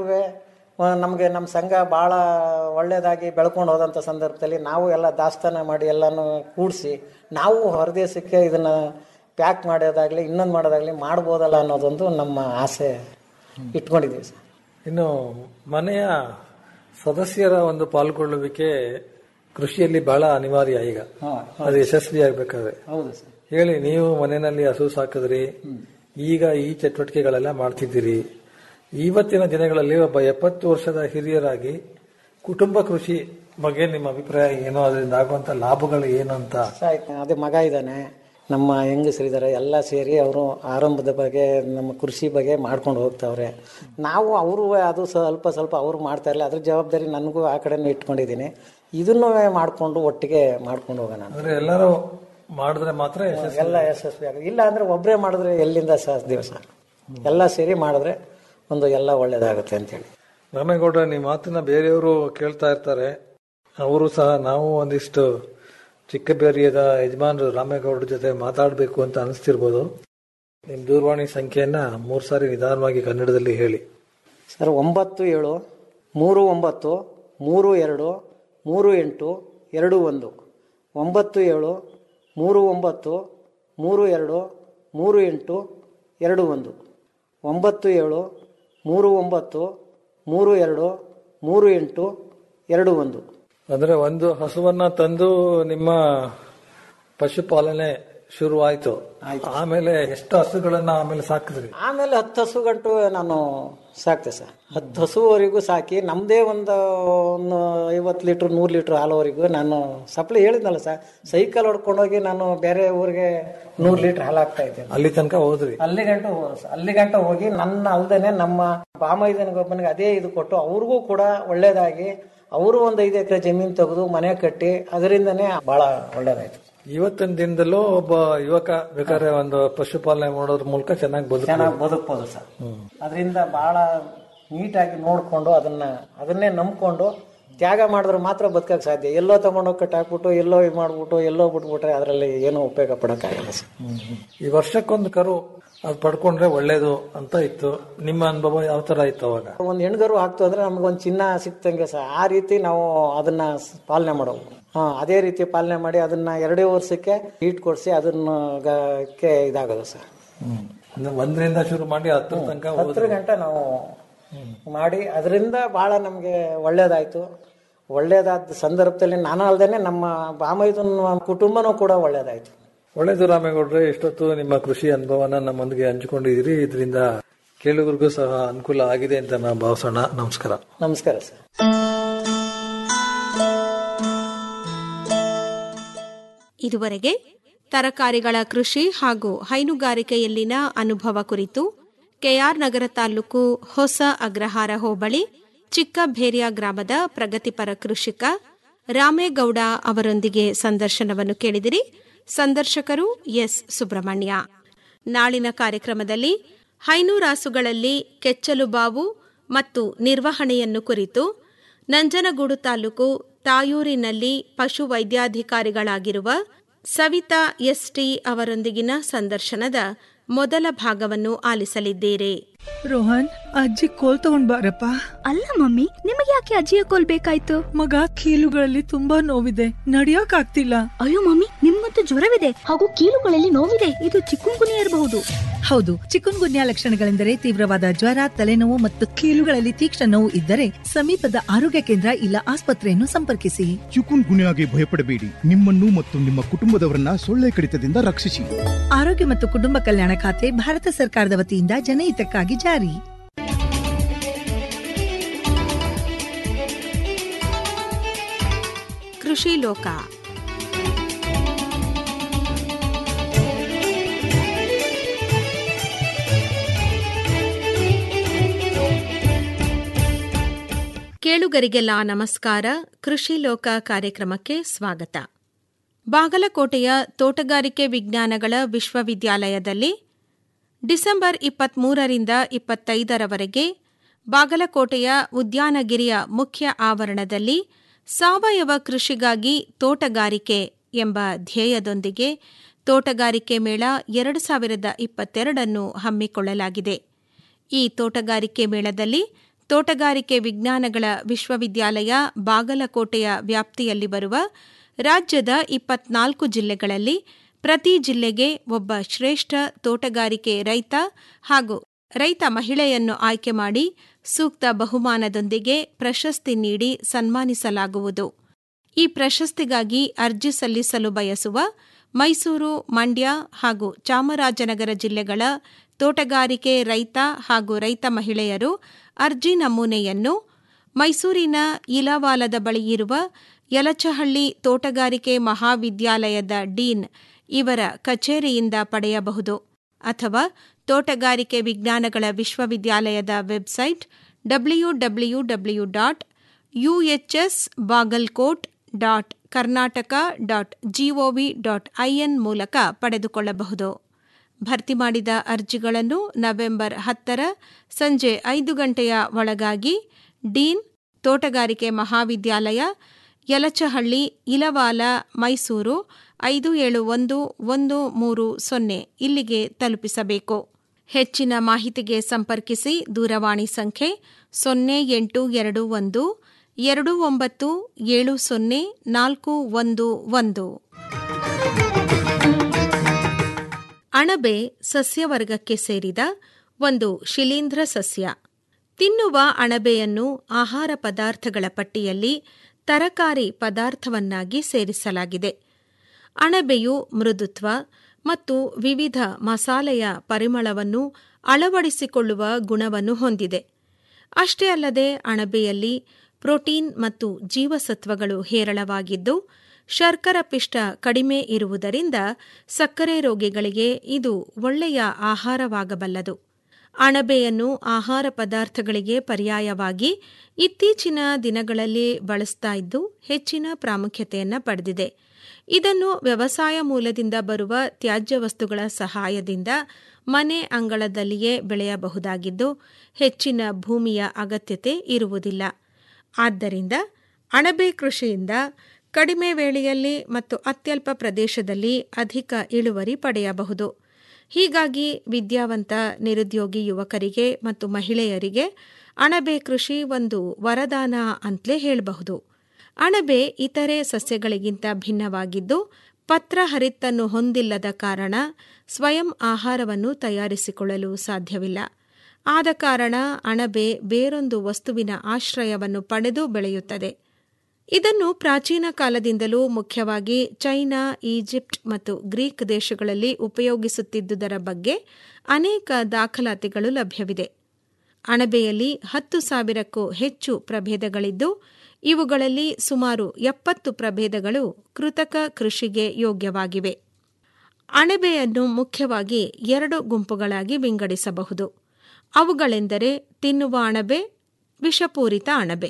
ನಮಗೆ ನಮ್ಮ ಸಂಘ ಭಾಳ ಒಳ್ಳೆಯದಾಗಿ ಬೆಳ್ಕೊಂಡು ಹೋದಂಥ ಸಂದರ್ಭದಲ್ಲಿ ನಾವು ಎಲ್ಲ ದಾಸ್ತಾನ ಮಾಡಿ ಎಲ್ಲನೂ ಕೂಡಿಸಿ ನಾವು ಹೊರದೇಶಕ್ಕೆ ಇದನ್ನ ಪ್ಯಾಕ್ ಮಾಡೋದಾಗ್ಲಿ ಇನ್ನೊಂದು ಮಾಡೋದಾಗ್ಲಿ ಮಾಡ್ಬೋದಲ್ಲ ಅನ್ನೋದೊಂದು ನಮ್ಮ ಆಸೆ ಇಟ್ಕೊಂಡಿದ್ದೀವಿ ಸರ್ ಇನ್ನು ಮನೆಯ ಸದಸ್ಯರ ಒಂದು ಪಾಲ್ಗೊಳ್ಳುವಿಕೆ ಕೃಷಿಯಲ್ಲಿ ಬಹಳ ಅನಿವಾರ್ಯ ಈಗ ಅದು ಯಶಸ್ವಿ ಆಗ್ಬೇಕಾದ್ರೆ ಹೌದು ಸರ್ ಹೇಳಿ ನೀವು ಮನೆಯಲ್ಲಿ ಹಸು ಸಾಕಿದ್ರಿ ಈಗ ಈ ಚಟುವಟಿಕೆಗಳೆಲ್ಲ ಮಾಡ್ತಿದ್ದೀರಿ ಇವತ್ತಿನ ದಿನಗಳಲ್ಲಿ ಒಬ್ಬ ಎಪ್ಪತ್ತು ವರ್ಷದ ಹಿರಿಯರಾಗಿ ಕುಟುಂಬ ಕೃಷಿ ಬಗ್ಗೆ ನಿಮ್ಮ ಅಭಿಪ್ರಾಯ ಏನು ಅದರಿಂದ ಆಗುವಂತ ಲಾಭಗಳು ಏನು ಅಂತ ಆಯ್ತು ಅದೇ ಮಗ ಇದ್ದಾನೆ ನಮ್ಮ ಹೆಂಗಸರಿದ್ದಾರೆ ಎಲ್ಲ ಸೇರಿ ಅವರು ಆರಂಭದ ಬಗ್ಗೆ ನಮ್ಮ ಕೃಷಿ ಬಗ್ಗೆ ಮಾಡ್ಕೊಂಡು ಹೋಗ್ತಾವ್ರೆ ನಾವು ಅವರು ಅದು ಸ್ವಲ್ಪ ಸ್ವಲ್ಪ ಅವರು ಮಾಡ್ತಾ ಇಲ್ಲ ಅದ್ರ ಜವಾಬ್ದಾರಿ ನನಗೂ ಆ ಕಡೆನೂ ಇಟ್ಕೊಂಡಿದ್ದೀನಿ ಇದನ್ನು ಮಾಡಿಕೊಂಡು ಒಟ್ಟಿಗೆ ಮಾಡ್ಕೊಂಡು ಹೋಗೋಣ ಅಂತ. ಅಂದ್ರೆ ಎಲ್ಲರೂ ಮಾಡಿದ್ರೆ ಮಾತ್ರ ಯಶಸ್ವಿ ಎಲ್ಲ ಯಶಸ್ವಿ ಆಗ ಇಲ್ಲ ಅಂದ್ರೆ ಒಬ್ಬರೇ ಮಾಡಿದ್ರೆ ಎಲ್ಲಿಂದ ಸಾಧ್ಯ ಸರ್ ಎಲ್ಲ ಸೇರಿ ಮಾಡಿದ್ರೆ ಒಂದು ಎಲ್ಲ ಒಳ್ಳೇದಾಗುತ್ತೆ ಅಂತೇಳಿ ರಾಮೇಗೌಡ ನಿಮ್ಮ ಮಾತನ್ನ ಬೇರೆಯವರು ಕೇಳ್ತಾ ಇರ್ತಾರೆ ಅವರು ಸಹ ನಾವು ಒಂದಿಷ್ಟು ಚಿಕ್ಕಬೇರಿಯದ ಯಜಮಾನರು ರಾಮೇಗೌಡರ ಜೊತೆ ಮಾತಾಡಬೇಕು ಅಂತ ಅನಿಸ್ತಿರ್ಬೋದು ನಿಮ್ಮ ದೂರವಾಣಿ ಸಂಖ್ಯೆಯನ್ನ ಮೂರು ಸಾರಿ ನಿಧಾನವಾಗಿ ಕನ್ನಡದಲ್ಲಿ ಹೇಳಿ ಸರ್ ಒಂಬತ್ತು ಏಳು ಮೂರು ಒಂಬತ್ತು ಮೂರು ಎರಡು ಮೂರು ಎಂಟು ಎರಡು ಒಂದು ಒಂಬತ್ತು ಏಳು ಮೂರು ಒಂಬತ್ತು ಮೂರು ಎರಡು ಮೂರು ಎಂಟು ಎರಡು ಒಂದು ಒಂಬತ್ತು ಏಳು ಮೂರು ಒಂಬತ್ತು ಮೂರು ಎರಡು ಮೂರು ಎಂಟು ಎರಡು ಒಂದು ಅಂದ್ರೆ ಒಂದು ಹಸುವನ್ನ ತಂದು ನಿಮ್ಮ ಪಶುಪಾಲನೆ ಶುರುವಾಯ್ತು ಆಮೇಲೆ ಎಷ್ಟು ಹಸುಗಳನ್ನ ಆಮೇಲೆ ಸಾಕಿದ್ರಿ ಆಮೇಲೆ ಹತ್ತು ಹಸು ಗಂಟು ನಾನು ಸಾಕ್ತೆ ಸರ್ ಹತ್ತು ಹಸುವರೆಗೂ ಸಾಕಿ ನಮ್ಮದೇ ಒಂದು ಒಂದು ಐವತ್ತು ಲೀಟ್ರ್ ನೂರು ಲೀಟ್ರ್ ಹಾಲುವರೆಗೂ ನಾನು ಸಪ್ಲೈ ಹೇಳಿದ್ನಲ್ಲ ಸರ್ ಸೈಕಲ್ ಹೊಡ್ಕೊಂಡೋಗಿ ನಾನು ಬೇರೆ ಊರಿಗೆ ನೂರು ಲೀಟ್ರ್ ಹಾಲು ಹಾಕ್ತಾ ಇದ್ದೆ ಅಲ್ಲಿ ತನಕ ಹೋದ್ರಿ ಅಲ್ಲಿ ಗಂಟ ಹೋದ್ರು ಸರ್. ಅಲ್ಲಿ ಗಂಟ ಹೋಗಿ ನನ್ನ ಅಲ್ದೇನೆ ನಮ್ಮ ಬಾಮೈದನಿಗೊಬ್ಬನಿಗೆ ಅದೇ ಇದು ಕೊಟ್ಟು ಅವ್ರಿಗೂ ಕೂಡ ಒಳ್ಳೇದಾಗಿ ಅವರು ಒಂದು ಐದು ಎಕರೆ ಜಮೀನು ತೆಗೆದು ಮನೆ ಕಟ್ಟಿ ಅದರಿಂದನೇ ಬಹಳ ಒಳ್ಳೇದಾಯ್ತು ಇವತ್ತಿನ ದಿನದಲ್ಲೂ ಒಬ್ಬ ಯುವಕ ಬೇಕಾದ್ರೆ ಒಂದು ಪಶುಪಾಲನೆ ಮಾಡೋದ್ರ ಮೂಲಕ ಚೆನ್ನಾಗಿ ಬದುಕ ಚೆನ್ನಾಗಿ ಬದುಕ್ಬೋದು ಸರ್ ಅದರಿಂದ ಬಹಳ ನೀಟಾಗಿ ನೋಡ್ಕೊಂಡು ಅದನ್ನ ಅದನ್ನೇ ನಂಬ್ಕೊಂಡು ತ್ಯಾಗ ಮಾಡಿದ್ರೆ ಮಾತ್ರ ಬದುಕಕ್ಕೆ ಸಾಧ್ಯ ಎಲ್ಲೋ ತಗೊಂಡೋಗಿ ಕಟ್ಟಾಕ್ಬಿಟ್ಟು ಎಲ್ಲೋ ಇದು ಮಾಡ್ಬಿಟ್ಟು ಎಲ್ಲೋ ಬಿಟ್ಬಿಟ್ರೆ ಅದರಲ್ಲಿ ಏನೂ ಉಪಯೋಗ ಪಡೋಕ್ಕಾಗಲ್ಲ ಸರ್ ಈ ವರ್ಷಕ್ಕೊಂದು ಕರು ಅದು ಪಡ್ಕೊಂಡ್ರೆ ಒಳ್ಳೇದು ಅಂತ ಇತ್ತು ನಿಮ್ಮ ಅನುಭವ ಯಾವ ತರ ಇತ್ತು ಅವಾಗ ಒಂದು ಹೆಣ್ಗರು ಹಾಕ್ತು ಅಂದ್ರೆ ನಮ್ಗೊಂದು ಚಿನ್ನ ಸಿಕ್ತಂಗೆ ಸರ್ ಆ ರೀತಿ ನಾವು ಅದನ್ನ ಸ್- ಪಾಲನೆ ಮಾಡೋವು ಹಾ ಅದೇ ರೀತಿ ಪಾಲನೆ ಮಾಡಿ ಅದನ್ನ ಎರಡೇ ವರ್ಷಕ್ಕೆ ಹೀಟ್ ಕೊಡಿಸಿ ಅದನ್ನ ಗ- ಕ್ಕೆ ಇದಾಗೋದು ಸರ್ ಅಂದ್ರೆ ಒಂದರಿಂದ ಶುರು ಮಾಡಿ ಹತ್ತರ ತನಕ ಹತ್ತರ ಹೋದ್ರಿ. ಗಂಟೆ ನಾವು ಮಾಡಿ ಅದರಿಂದ ಬಹಳ ನಮಗೆ ಒಳ್ಳೇದಾಯ್ತು ಒಳ್ಳೇದಾದ ಸಂದರ್ಭದಲ್ಲಿ ನಾನು ಅಲ್ದೇನೆ ನಮ್ಮ ಬಾಮೈದನ ಕುಟುಂಬನೂ ಕೂಡ ಒಳ್ಳೇದಾಯ್ತು ಒಳ್ಳೇದು ರಾಮೇಗೌಡ್ರೆ ಇಷ್ಟೊತ್ತು ನಿಮ್ಮ ಕೃಷಿ ಅನುಭವನ ನಮ್ಮೊಂದಿಗೆ ಹಂಚಿಕೊಂಡಿದ್ದೀರಿ ಇದರಿಂದ ಕೇಳುಗರಿಗೂ ಸಹ ಅನುಕೂಲ ಆಗಿದೆ ಅಂತ ನಾವು ಭಾವಿಸೋಣ ನಮಸ್ಕಾರ ನಮಸ್ಕಾರ ಸರ್ ಇದುವರೆಗೆ ತರಕಾರಿಗಳ ಕೃಷಿ ಹಾಗೂ ಹೈನುಗಾರಿಕೆಯಲ್ಲಿನ ಅನುಭವ ಕುರಿತು ಕೆಆರ್ ನಗರ ತಾಲೂಕು ಹೊಸ ಅಗ್ರಹಾರ ಹೋಬಳಿ ಚಿಕ್ಕಭೇರಿಯ ಗ್ರಾಮದ ಪ್ರಗತಿಪರ ಕೃಷಿಕ ರಾಮೇಗೌಡ ಅವರೊಂದಿಗೆ ಸಂದರ್ಶನವನ್ನು ಕೇಳಿದಿರಿ ಸಂದರ್ಶಕರು ಎಸ್ ಸುಬ್ರಹ್ಮಣ್ಯ ನಾಳಿನ ಕಾರ್ಯಕ್ರಮದಲ್ಲಿ ಹೈನುರಾಸುಗಳಲ್ಲಿ ಕೆಚ್ಚಲುಬಾವು ಮತ್ತು ನಿರ್ವಹಣೆಯನ್ನು ಕುರಿತು ನಂಜನಗೂಡು ತಾಲೂಕು ತಾಯೂರಿನಲ್ಲಿ ಪಶು ವೈದ್ಯಾಧಿಕಾರಿಗಳಾಗಿರುವ ಸವಿತಾ ಎಸ್ಟಿ ಅವರೊಂದಿಗಿನ ಸಂದರ್ಶನದ ಮೊದಲ ಭಾಗವನ್ನು ಆಲಿಸಲಿದ್ದೀರಿ ರೋಹನ್ ಅಜ್ಜಿ ಕೋಲ್ ತಗೊಂಡ್ ಬಾರಪ್ಪ ಅಲ್ಲ ಮಮ್ಮಿ ನಿಮಗೆ ಯಾಕೆ ಅಜ್ಜಿಯ ಕೋಲ್ ಬೇಕಾಯ್ತು ಮಗ ಕೀಲುಗಳಲ್ಲಿ ತುಂಬಾ ನೋವಿದೆ ನಡಿಯೋಕ್ ಆಗ್ತಿಲ್ಲ ಅಯ್ಯೋ ಮಮ್ಮಿ ನಿಮ್ಗಂತೂ ಜ್ವರವಿದೆ ಹಾಗೂ ಕೀಲುಗಳಲ್ಲಿ ನೋವಿದೆ ಇದು ಚಿಕ್ಕುಂಗುನಿಯ ಇರಬಹುದು ಹೌದು ಚಿಕುನ್ ಗುನ್ಯಾ ಲಕ್ಷಣಗಳೆಂದರೆ ತೀವ್ರವಾದ ಜ್ವರ ತಲೆನೋವು ಮತ್ತು ಕೀಲುಗಳಲ್ಲಿ ತೀಕ್ಷ್ಣ ನೋವು ಇದ್ದರೆ ಸಮೀಪದ ಆರೋಗ್ಯ ಕೇಂದ್ರ ಇಲ್ಲ ಆಸ್ಪತ್ರೆಯನ್ನು ಸಂಪರ್ಕಿಸಿ ಚಿಕುನ್ ಗುನ್ಯಾಗೆ ಭಯಪಡಬೇಡಿ ನಿಮ್ಮನ್ನು ಮತ್ತು ನಿಮ್ಮ ಕುಟುಂಬದವರನ್ನ ಸೊಳ್ಳೆ ಕಡಿತದಿಂದ ರಕ್ಷಿಸಿ ಆರೋಗ್ಯ ಮತ್ತು ಕುಟುಂಬ ಕಲ್ಯಾಣ ಖಾತೆ ಭಾರತ ಸರ್ಕಾರದ ವತಿಯಿಂದ ಜನಹಿತಕ್ಕಾಗಿ ಜಾರಿ ಕೃಷಿ ಲೋಕ ಕೇಳುಗರಿಗೆಲ್ಲ ನಮಸ್ಕಾರ ಕೃಷಿ ಲೋಕ ಕಾರ್ಯಕ್ರಮಕ್ಕೆ ಸ್ವಾಗತ ಬಾಗಲಕೋಟೆಯ ತೋಟಗಾರಿಕೆ ವಿಜ್ಞಾನಗಳ ವಿಶ್ವವಿದ್ಯಾಲಯದಲ್ಲಿ ಡಿಸೆಂಬರ್ ಇಪ್ಪತ್ಮೂರರಿಂದ ಇಪ್ಪತ್ತೈದರವರೆಗೆ ಬಾಗಲಕೋಟೆಯ ಉದ್ಯಾನಗಿರಿಯ ಮುಖ್ಯ ಆವರಣದಲ್ಲಿ ಸಾವಯವ ಕೃಷಿಗಾಗಿ ತೋಟಗಾರಿಕೆ ಎಂಬ ಧ್ಯೇಯದೊಂದಿಗೆ ತೋಟಗಾರಿಕೆ ಮೇಳ ಎರಡು ಸಾವಿರದ ಇಪ್ಪತ್ತೆರಡನ್ನು ಹಮ್ಮಿಕೊಳ್ಳಲಾಗಿದೆ ಈ ತೋಟಗಾರಿಕೆ ಮೇಳದಲ್ಲಿ ತೋಟಗಾರಿಕೆ ವಿಜ್ಞಾನಗಳ ವಿಶ್ವವಿದ್ಯಾಲಯ ಬಾಗಲಕೋಟೆಯ ವ್ಯಾಪ್ತಿಯಲ್ಲಿ ಬರುವ ರಾಜ್ಯದ ಇಪ್ಪತ್ನಾಲ್ಕು ಜಿಲ್ಲೆಗಳಲ್ಲಿ ಪ್ರತಿ ಜಿಲ್ಲೆಗೆ ಒಬ್ಬ ಶ್ರೇಷ್ಠ ತೋಟಗಾರಿಕೆ ರೈತ ಹಾಗೂ ರೈತ ಮಹಿಳೆಯನ್ನು ಆಯ್ಕೆ ಮಾಡಿ ಸೂಕ್ತ ಬಹುಮಾನದೊಂದಿಗೆ ಪ್ರಶಸ್ತಿ ನೀಡಿ ಸನ್ಮಾನಿಸಲಾಗುವುದು ಈ ಪ್ರಶಸ್ತಿಗಾಗಿ ಅರ್ಜಿ ಸಲ್ಲಿಸಲು ಬಯಸುವ ಮೈಸೂರು ಮಂಡ್ಯ ಹಾಗೂ ಚಾಮರಾಜನಗರ ಜಿಲ್ಲೆಗಳ ತೋಟಗಾರಿಕೆ ರೈತ ಹಾಗೂ ರೈತ ಮಹಿಳೆಯರು ಅರ್ಜಿ ನಮೂನೆಯನ್ನು ಮೈಸೂರಿನ ಇಲವಾಲದ ಬಳಿ ಇರುವ ಯಲಚಹಳ್ಳಿ ತೋಟಗಾರಿಕೆ ಮಹಾವಿದ್ಯಾಲಯದ ಡೀನ್ ಇವರ ಕಚೇರಿಯಿಂದ ಪಡೆಯಬಹುದು ಅಥವಾ ತೋಟಗಾರಿಕೆ ವಿಜ್ಞಾನಗಳ ವಿಶ್ವವಿದ್ಯಾಲಯದ website W W W dot UHS Bagalkot dot Karnataka dot GOV dot IN ಮೂಲಕ ಪಡೆದುಕೊಳ್ಳಬಹುದು ಭರ್ತಿ ಮಾಡಿದ ಅರ್ಜಿಗಳನ್ನು ನವೆಂಬರ್ ಹತ್ತರ ಸಂಜೆ ಐದು ಗಂಟೆಯ ಒಳಗಾಗಿ ಡೀನ್ ತೋಟಗಾರಿಕೆ ಮಹಾವಿದ್ಯಾಲಯ ಯಲಚಹಳ್ಳಿ ಇಲವಾಲ ಮೈಸೂರು ಐದು ಏಳು ಒಂದು ಒಂದು ಮೂರು ಸೊನ್ನೆ ಇಲ್ಲಿಗೆ ತಲುಪಿಸಬೇಕು ಹೆಚ್ಚಿನ ಮಾಹಿತಿಗೆ ಸಂಪರ್ಕಿಸಿ ದೂರವಾಣಿ ಸಂಖ್ಯೆ ಸೊನ್ನೆ ಎಂಟು ಎರಡು ಒಂದು ಎರಡು ಒಂಬತ್ತು ಏಳು ಸೊನ್ನೆ ನಾಲ್ಕು ಒಂದು ಒಂದು ಅಣಬೆ ಸಸ್ಯವರ್ಗಕ್ಕೆ ಸೇರಿದ ಒಂದು ಶಿಲೀಂಧ್ರ ಸಸ್ಯ ತಿನ್ನುವ ಅಣಬೆಯನ್ನು ಆಹಾರ ಪದಾರ್ಥಗಳ ಪಟ್ಟಿಯಲ್ಲಿ ತರಕಾರಿ ಪದಾರ್ಥವನ್ನಾಗಿ ಸೇರಿಸಲಾಗಿದೆ ಅಣಬೆಯು ಮೃದುತ್ವ ಮತ್ತು ವಿವಿಧ ಮಸಾಲೆಯ ಪರಿಮಳವನ್ನು ಅಳವಡಿಸಿಕೊಳ್ಳುವ ಗುಣವನ್ನು ಹೊಂದಿದೆ ಅಷ್ಟೇ ಅಲ್ಲದೆ ಅಣಬೆಯಲ್ಲಿ ಪ್ರೋಟೀನ್ ಮತ್ತು ಜೀವಸತ್ವಗಳು ಹೇರಳವಾಗಿದ್ದು ಶರ್ಕರ ಪಿಷ್ಟ ಕಡಿಮೆ ಇರುವುದರಿಂದ ಸಕ್ಕರೆ ರೋಗಿಗಳಿಗೆ ಇದು ಒಳ್ಳೆಯ ಆಹಾರವಾಗಬಲ್ಲದು ಅಣಬೆಯನ್ನು ಆಹಾರ ಪದಾರ್ಥಗಳಿಗೆ ಪರ್ಯಾಯವಾಗಿ ಇತ್ತೀಚಿನ ದಿನಗಳಲ್ಲಿ ಬಳಸ್ತಾ ಇದ್ದು ಹೆಚ್ಚಿನ ಪ್ರಾಮುಖ್ಯತೆಯನ್ನು ಪಡೆದಿದೆ ಇದನ್ನು ವ್ಯವಸಾಯ ಮೂಲದಿಂದ ಬರುವ ತ್ಯಾಜ್ಯ ವಸ್ತುಗಳ ಸಹಾಯದಿಂದ ಮನೆ ಅಂಗಳದಲ್ಲಿಯೇ ಬೆಳೆಯಬಹುದಾಗಿದ್ದು ಹೆಚ್ಚಿನ ಭೂಮಿಯ ಅಗತ್ಯತೆ ಇರುವುದಿಲ್ಲ ಆದ್ದರಿಂದ ಅಣಬೆ ಕೃಷಿಯಿಂದ ಕಡಿಮೆ ವೇಳೆಯಲ್ಲಿ ಮತ್ತು ಅತ್ಯಲ್ಪ ಪ್ರದೇಶದಲ್ಲಿ ಅಧಿಕ ಇಳುವರಿ ಪಡೆಯಬಹುದು ಹೀಗಾಗಿ ವಿದ್ಯಾವಂತ ನಿರುದ್ಯೋಗಿ ಯುವಕರಿಗೆ ಮತ್ತು ಮಹಿಳೆಯರಿಗೆ ಅಣಬೆ ಕೃಷಿ ಒಂದು ವರದಾನ ಅಂತಲೇ ಹೇಳಬಹುದು ಅಣಬೆ ಇತರೆ ಸಸ್ಯಗಳಿಗಿಂತ ಭಿನ್ನವಾಗಿದ್ದು ಪತ್ರ ಹರಿತ್ತನ್ನು ಹೊಂದಿಲ್ಲದ ಕಾರಣ ಸ್ವಯಂ ಆಹಾರವನ್ನು ತಯಾರಿಸಿಕೊಳ್ಳಲು ಸಾಧ್ಯವಿಲ್ಲ ಆದ ಕಾರಣ ಅಣಬೆ ಬೇರೊಂದು ವಸ್ತುವಿನ ಆಶ್ರಯವನ್ನು ಪಡೆದು ಬೆಳೆಯುತ್ತದೆ ಇದನ್ನು ಪ್ರಾಚೀನ ಕಾಲದಿಂದಲೂ ಮುಖ್ಯವಾಗಿ ಚೈನಾ ಈಜಿಪ್ಟ್ ಮತ್ತು ಗ್ರೀಕ್ ದೇಶಗಳಲ್ಲಿ ಉಪಯೋಗಿಸುತ್ತಿದ್ದುದರ ಬಗ್ಗೆ ಅನೇಕ ದಾಖಲಾತಿಗಳು ಲಭ್ಯವಿದೆ ಅಣಬೆಯಲ್ಲಿ ಹತ್ತು ಸಾವಿರಕ್ಕೂ ಹೆಚ್ಚು ಪ್ರಭೇದಗಳಿದ್ದು ಇವುಗಳಲ್ಲಿ ಸುಮಾರು ಎಪ್ಪತ್ತು ಪ್ರಭೇದಗಳು ಕೃತಕ ಕೃಷಿಗೆ ಯೋಗ್ಯವಾಗಿವೆ ಅಣಬೆಯನ್ನು ಮುಖ್ಯವಾಗಿ ಎರಡು ಗುಂಪುಗಳಾಗಿ ವಿಂಗಡಿಸಬಹುದು ಅವುಗಳೆಂದರೆ ತಿನ್ನುವ ಅಣಬೆ ವಿಷಪೂರಿತ ಅಣಬೆ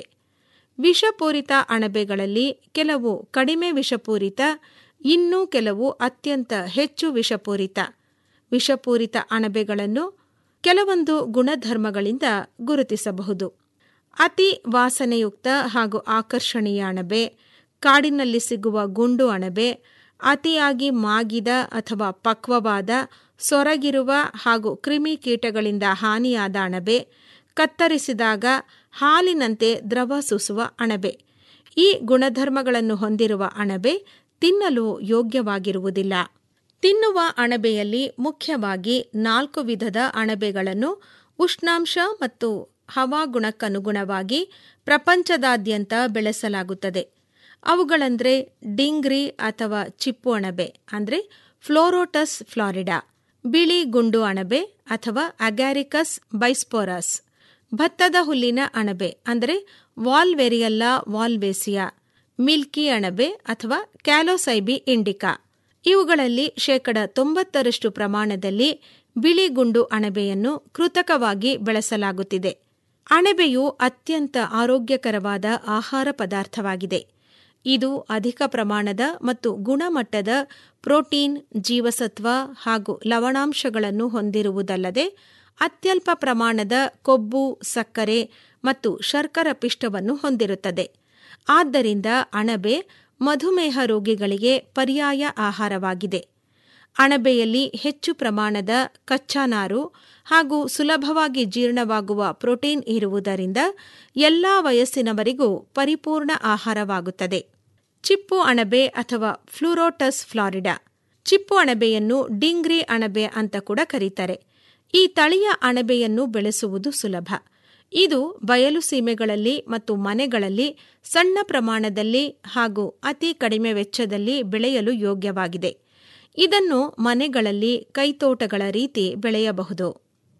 ವಿಷಪೂರಿತ ಅಣಬೆಗಳಲ್ಲಿ ಕೆಲವು ಕಡಿಮೆ ವಿಷಪೂರಿತ ಇನ್ನೂ ಕೆಲವು ಅತ್ಯಂತ ಹೆಚ್ಚು ವಿಷಪೂರಿತ ವಿಷಪೂರಿತ ಅಣಬೆಗಳನ್ನು ಕೆಲವೊಂದು ಗುಣಧರ್ಮಗಳಿಂದ ಗುರುತಿಸಬಹುದು ಅತಿ ವಾಸನೆಯುಕ್ತ ಹಾಗೂ ಆಕರ್ಷಣೀಯ ಅಣಬೆ ಕಾಡಿನಲ್ಲಿ ಸಿಗುವ ಗುಂಡು ಅಣಬೆ ಅತಿಯಾಗಿ ಮಾಗಿದ ಅಥವಾ ಪಕ್ವವಾದ ಸೊರಗಿರುವ ಹಾಗೂ ಕ್ರಿಮಿಕೀಟಗಳಿಂದ ಹಾನಿಯಾದ ಅಣಬೆ ಕತ್ತರಿಸಿದಾಗ ಹಾಲಿನಂತೆ ದ್ರವ ಸೂಸುವ ಅಣಬೆ ಈ ಗುಣಧರ್ಮಗಳನ್ನು ಹೊಂದಿರುವ ಅಣಬೆ ತಿನ್ನಲು ಯೋಗ್ಯವಾಗಿರುವುದಿಲ್ಲ ತಿನ್ನುವ ಅಣಬೆಯಲ್ಲಿ ಮುಖ್ಯವಾಗಿ ನಾಲ್ಕು ವಿಧದ ಅಣಬೆಗಳನ್ನು ಉಷ್ಣಾಂಶ ಮತ್ತು ಹವಾಗುಣಕ್ಕನುಗುಣವಾಗಿ ಪ್ರಪಂಚದಾದ್ಯಂತ ಬೆಳೆಸಲಾಗುತ್ತದೆ ಅವುಗಳಂದ್ರೆ ಡಿಂಗ್ರಿ ಅಥವಾ ಚಿಪ್ಪು ಅಣಬೆ ಅಂದರೆ ಫ್ಲೋರೋಟಸ್ ಫ್ಲಾರಿಡಾ ಬಿಳಿ ಗುಂಡು ಅಣಬೆ ಅಥವಾ ಅಗ್ಯಾರಿಕಸ್ ಬೈಸ್ಪೋರಸ್ ಭತ್ತದ ಹುಲ್ಲಿನ ಅಣಬೆ ಅಂದರೆ ವಾಲ್ವೆರಿಯಲ್ಲಾ ವಾಲ್ವೇಸಿಯಾ ಮಿಲ್ಕಿ ಅಣಬೆ ಅಥವಾ ಕ್ಯಾಲೋಸೈಬಿ ಇಂಡಿಕಾ ಇವುಗಳಲ್ಲಿ ಶೇಕಡ ತೊಂಬತ್ತರಷ್ಟು ಪ್ರಮಾಣದಲ್ಲಿ ಬಿಳಿ ಗುಂಡು ಅಣಬೆಯನ್ನು ಕೃತಕವಾಗಿ ಬೆಳೆಸಲಾಗುತ್ತಿದೆ ಅಣಬೆಯು ಅತ್ಯಂತ ಆರೋಗ್ಯಕರವಾದ ಆಹಾರ ಪದಾರ್ಥವಾಗಿದೆ ಇದು ಅಧಿಕ ಪ್ರಮಾಣದ ಮತ್ತು ಗುಣಮಟ್ಟದ ಪ್ರೋಟೀನ್ ಜೀವಸತ್ವ ಹಾಗೂ ಲವಣಾಂಶಗಳನ್ನು ಹೊಂದಿರುವುದಲ್ಲದೆ ಅತ್ಯಲ್ಪ ಪ್ರಮಾಣದ ಕೊಬ್ಬು ಸಕ್ಕರೆ ಮತ್ತು ಶರ್ಕರ ಪಿಷ್ಟವನ್ನು ಹೊಂದಿರುತ್ತದೆ ಆದ್ದರಿಂದ ಅಣಬೆ ಮಧುಮೇಹ ರೋಗಿಗಳಿಗೆ ಪರ್ಯಾಯ ಆಹಾರವಾಗಿದೆ ಅಣಬೆಯಲ್ಲಿ ಹೆಚ್ಚು ಪ್ರಮಾಣದ ಕಚ್ಚಾನಾರು ಹಾಗೂ ಸುಲಭವಾಗಿ ಜೀರ್ಣವಾಗುವ ಪ್ರೋಟೀನ್ ಇರುವುದರಿಂದ ಎಲ್ಲಾ ವಯಸ್ಸಿನವರಿಗೂ ಪರಿಪೂರ್ಣ ಆಹಾರವಾಗುತ್ತದೆ ಚಿಪ್ಪು ಅಣಬೆ ಅಥವಾ ಫ್ಲೂರೋಟಸ್ ಫ್ಲಾರಿಡಾ ಚಿಪ್ಪು ಅಣಬೆಯನ್ನು ಡಿಂಗ್ರಿ ಅಣಬೆ ಅಂತ ಕೂಡ ಕರೀತಾರೆ ಈ ತಳಿಯ ಅಣಬೆಯನ್ನು ಬೆಳೆಸುವುದು ಸುಲಭ ಇದು ಬಯಲು ಸೀಮೆಗಳಲ್ಲಿ ಮತ್ತು ಮನೆಗಳಲ್ಲಿ ಸಣ್ಣ ಪ್ರಮಾಣದಲ್ಲಿ ಹಾಗೂ ಅತಿ ಕಡಿಮೆ ವೆಚ್ಚದಲ್ಲಿ ಬೆಳೆಯಲು ಯೋಗ್ಯವಾಗಿದೆ ಇದನ್ನು ಮನೆಗಳಲ್ಲಿ ಕೈತೋಟಗಳ ರೀತಿ ಬೆಳೆಯಬಹುದು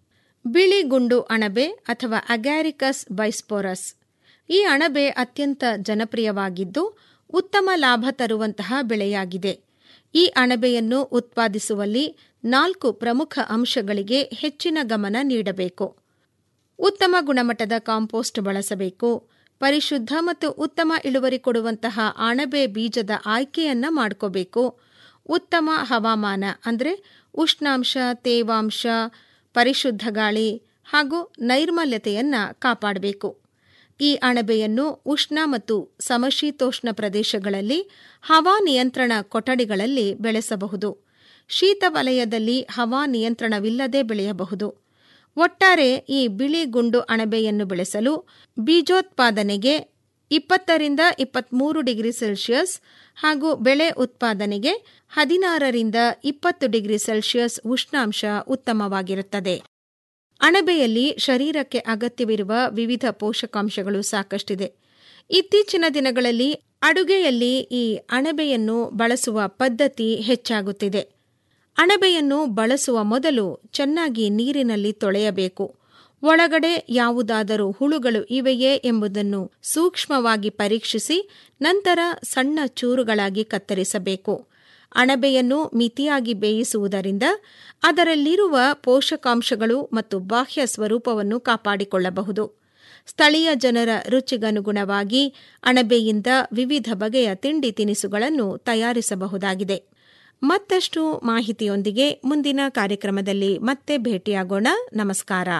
ಬಿಳಿ ಗುಂಡು ಅಣಬೆ ಅಥವಾ ಅಗ್ಯಾರಿಕಸ್ ಬೈಸ್ಪೋರಸ್ ಈ ಅಣಬೆ ಅತ್ಯಂತ ಜನಪ್ರಿಯವಾಗಿದ್ದು ಉತ್ತಮ ಲಾಭ ತರುವಂತಹ ಬೆಳೆಯಾಗಿದೆ ಈ ಅಣಬೆಯನ್ನು ಉತ್ಪಾದಿಸುವಲ್ಲಿ ನಾಲ್ಕು ಪ್ರಮುಖ ಅಂಶಗಳಿಗೆ ಹೆಚ್ಚಿನ ಗಮನ ನೀಡಬೇಕು ಉತ್ತಮ ಗುಣಮಟ್ಟದ ಕಾಂಪೋಸ್ಟ್ ಬಳಸಬೇಕು ಪರಿಶುದ್ಧ ಮತ್ತು ಉತ್ತಮ ಇಳುವರಿ ಕೊಡುವಂತಹ ಅಣಬೆ ಬೀಜದ ಆಯ್ಕೆಯನ್ನ ಮಾಡ್ಕೋಬೇಕು ಉತ್ತಮ ಹವಾಮಾನ ಅಂದರೆ ಉಷ್ಣಾಂಶ ತೇವಾಂಶ ಪರಿಶುದ್ಧ ಗಾಳಿ ಹಾಗೂ ನೈರ್ಮಲ್ಯತೆಯನ್ನ ಕಾಪಾಡಬೇಕು ಈ ಅಣಬೆಯನ್ನು ಉಷ್ಣ ಮತ್ತು ಸಮಶೀತೋಷ್ಣ ಪ್ರದೇಶಗಳಲ್ಲಿ ಹವಾ ನಿಯಂತ್ರಣ ಕೊಠಡಿಗಳಲ್ಲಿ ಬೆಳೆಸಬಹುದು ಶೀತ ವಲಯದಲ್ಲಿ ಹವಾ ನಿಯಂತ್ರಣವಿಲ್ಲದೆ ಬೆಳೆಯಬಹುದು ಒಟ್ಟಾರೆ ಈ ಬಿಳಿ ಗುಂಡು ಅಣಬೆಯನ್ನು ಬೆಳೆಸಲು ಬೀಜೋತ್ಪಾದನೆಗೆ ಇಪ್ಪತ್ತರಿಂದ ಇಪ್ಪತ್ತ್ಮೂರು ಡಿಗ್ರಿ ಸೆಲ್ಸಿಯಸ್ ಹಾಗೂ ಬೆಳೆ ಉತ್ಪಾದನೆಗೆ ಹದಿನಾರರಿಂದ ಇಪ್ಪತ್ತು ಡಿಗ್ರಿ ಸೆಲ್ಸಿಯಸ್ ಉಷ್ಣಾಂಶ ಉತ್ತಮವಾಗಿರುತ್ತದೆ ಅಣಬೆಯಲ್ಲಿ ಶರೀರಕ್ಕೆ ಅಗತ್ಯವಿರುವ ವಿವಿಧ ಪೋಷಕಾಂಶಗಳು ಸಾಕಷ್ಟಿದೆ ಇತ್ತೀಚಿನ ದಿನಗಳಲ್ಲಿ ಅಡುಗೆಯಲ್ಲಿ ಈ ಅಣಬೆಯನ್ನು ಬಳಸುವ ಪದ್ಧತಿ ಹೆಚ್ಚಾಗುತ್ತಿದೆ ಅಣಬೆಯನ್ನು ಬಳಸುವ ಮೊದಲು ಚೆನ್ನಾಗಿ ನೀರಿನಲ್ಲಿ ತೊಳೆಯಬೇಕು ಒಳಗಡೆ ಯಾವುದಾದರೂ ಹುಳುಗಳು ಇವೆಯೇ ಎಂಬುದನ್ನು ಸೂಕ್ಷ್ಮವಾಗಿ ಪರೀಕ್ಷಿಸಿ ನಂತರ ಸಣ್ಣ ಚೂರುಗಳಾಗಿ ಕತ್ತರಿಸಬೇಕು ಅಣಬೆಯನ್ನು ಮಿತಿಯಾಗಿ ಬೇಯಿಸುವುದರಿಂದ ಅದರಲ್ಲಿರುವ ಪೋಷಕಾಂಶಗಳು ಮತ್ತು ಬಾಹ್ಯ ಸ್ವರೂಪವನ್ನು ಕಾಪಾಡಿಕೊಳ್ಳಬಹುದು ಸ್ಥಳೀಯ ಜನರ ರುಚಿಗನುಗುಣವಾಗಿ ಅಣಬೆಯಿಂದ ವಿವಿಧ ಬಗೆಯ ತಿಂಡಿ ತಿನಿಸುಗಳನ್ನು ತಯಾರಿಸಬಹುದಾಗಿದೆ ಮತ್ತಷ್ಟು ಮಾಹಿತಿಯೊಂದಿಗೆ ಮುಂದಿನ ಕಾರ್ಯಕ್ರಮದಲ್ಲಿ ಮತ್ತೆ ಭೇಟಿಯಾಗೋಣ ನಮಸ್ಕಾರ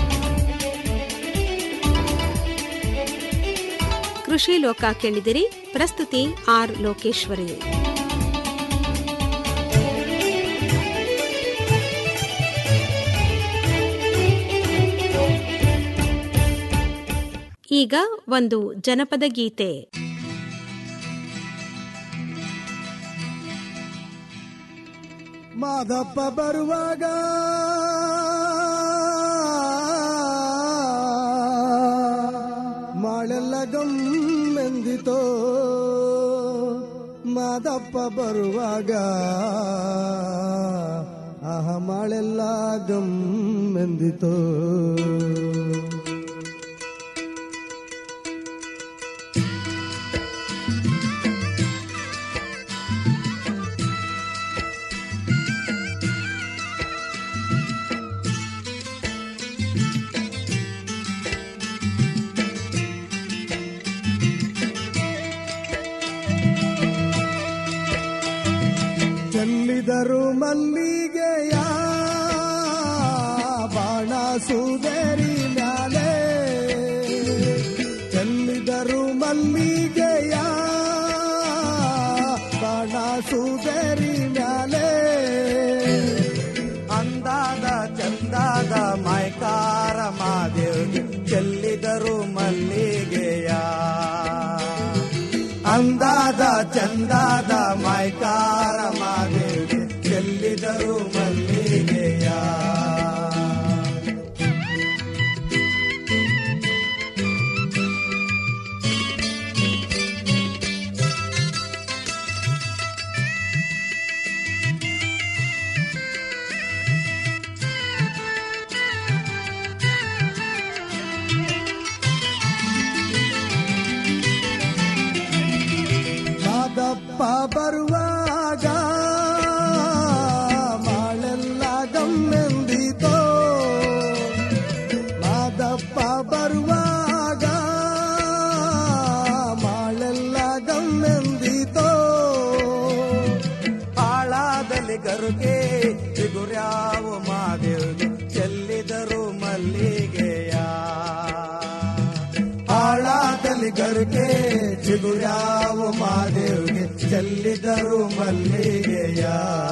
ಕೃಷಿ ಲೋಕ ಕೇಳಿದಿರಿ ಪ್ರಸ್ತುತಿ ಆರ್ ಲೋಕೇಶ್ವರಿ ಈಗ ಒಂದು ಜನಪದ ಗೀತೆ ಮಾದಪ್ಪ ಬರುವಾಗ ಮಾಳೆಲ್ಲ ಗಮ್ಮೆಂದಿತೋ ಮಾದಪ್ಪ ಬರುವಾಗ ಆಹ ಮಾಳೆಲ್ಲ ಗಮ್ಮೆಂದಿತೋ ಚೆಲ್ಲಿದರು ಮಲ್ಲಿಗೆಯ ಬಾಣ ಸುದರಿ ಮ್ಯಾಲೆ ಚೆಲ್ಲಿದರು ಮಲ್ಲಿಗೆಯ ಬಾಣ ಸುದರಿ ಮ್ಯಾಲೆ ಅಂದಾದ ಚಂದಾದ ಮೈಕಾರ ಮಾದೇವ್ಗೆ ಚೆಲ್ಲಿದರು ಮಲ್ಲಿಗೆಯ ಅಂದಾದ ಚಂದಾದ ಮೈಕಾರ ಮಾದೇವ್ಗೆ ಚೆಲ್ಲಿದರು ಮಲ್ಲಿಗೆಯ ಮಾದಪ್ಪ ಬರುವಾಗ ಮಾಳೆಲ್ಲ ಗಮ್ಮೆಂದಿತೋ ಮಾದಪ್ಪ ಬರುವಾಗ ಮಾಳೆಲ್ಲ ಗಮ್ಮೆಂದಿತೋ ಆಳಾದಲ್ಲಿ ಗರುಗೆ ಚಿಗುರ್ಯಾವ ಮಾದೇವ್ಗೆ ಚೆಲ್ಲಿದರು ಮಲ್ಲಿಗೆಯ ಆಳಾದಲ್ಲಿ ಗರುಗೆ ಚಿಗುರ್ಯಾವ ಮಾದೇವ್ಗೆ ಚೆಲ್ಲಿದರು ಮಲ್ಲಿಗೆಯ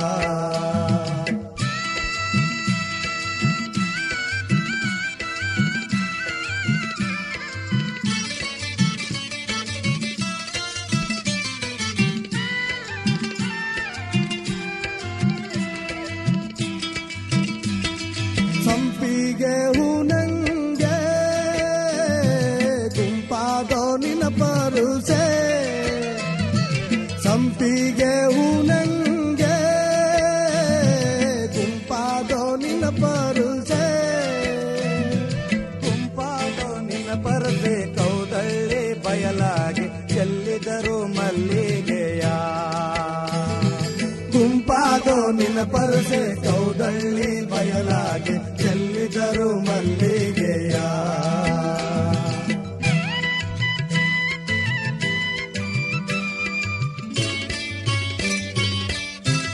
ಸಂಪಿಗೆ ಹೂನಂಗೆ ಗುಂಪಾದೋ ನಿನ ಪರುಸೆ ಸಂಪಿಗೆ ಹೂನಂಗೆ ಗುಂಪಾದೋ ನಿನ ಪರುಸೆ ಗುಂಪಾದೋ ನಿನ್ನ ಪರದೆ ಕೌದಳ್ಳಿ ಬಯಲಾಗಿ ಚೆಲ್ಲಿದರು ಮಲ್ಲಿಗೆಯ ನಿನ ಪರಸೆ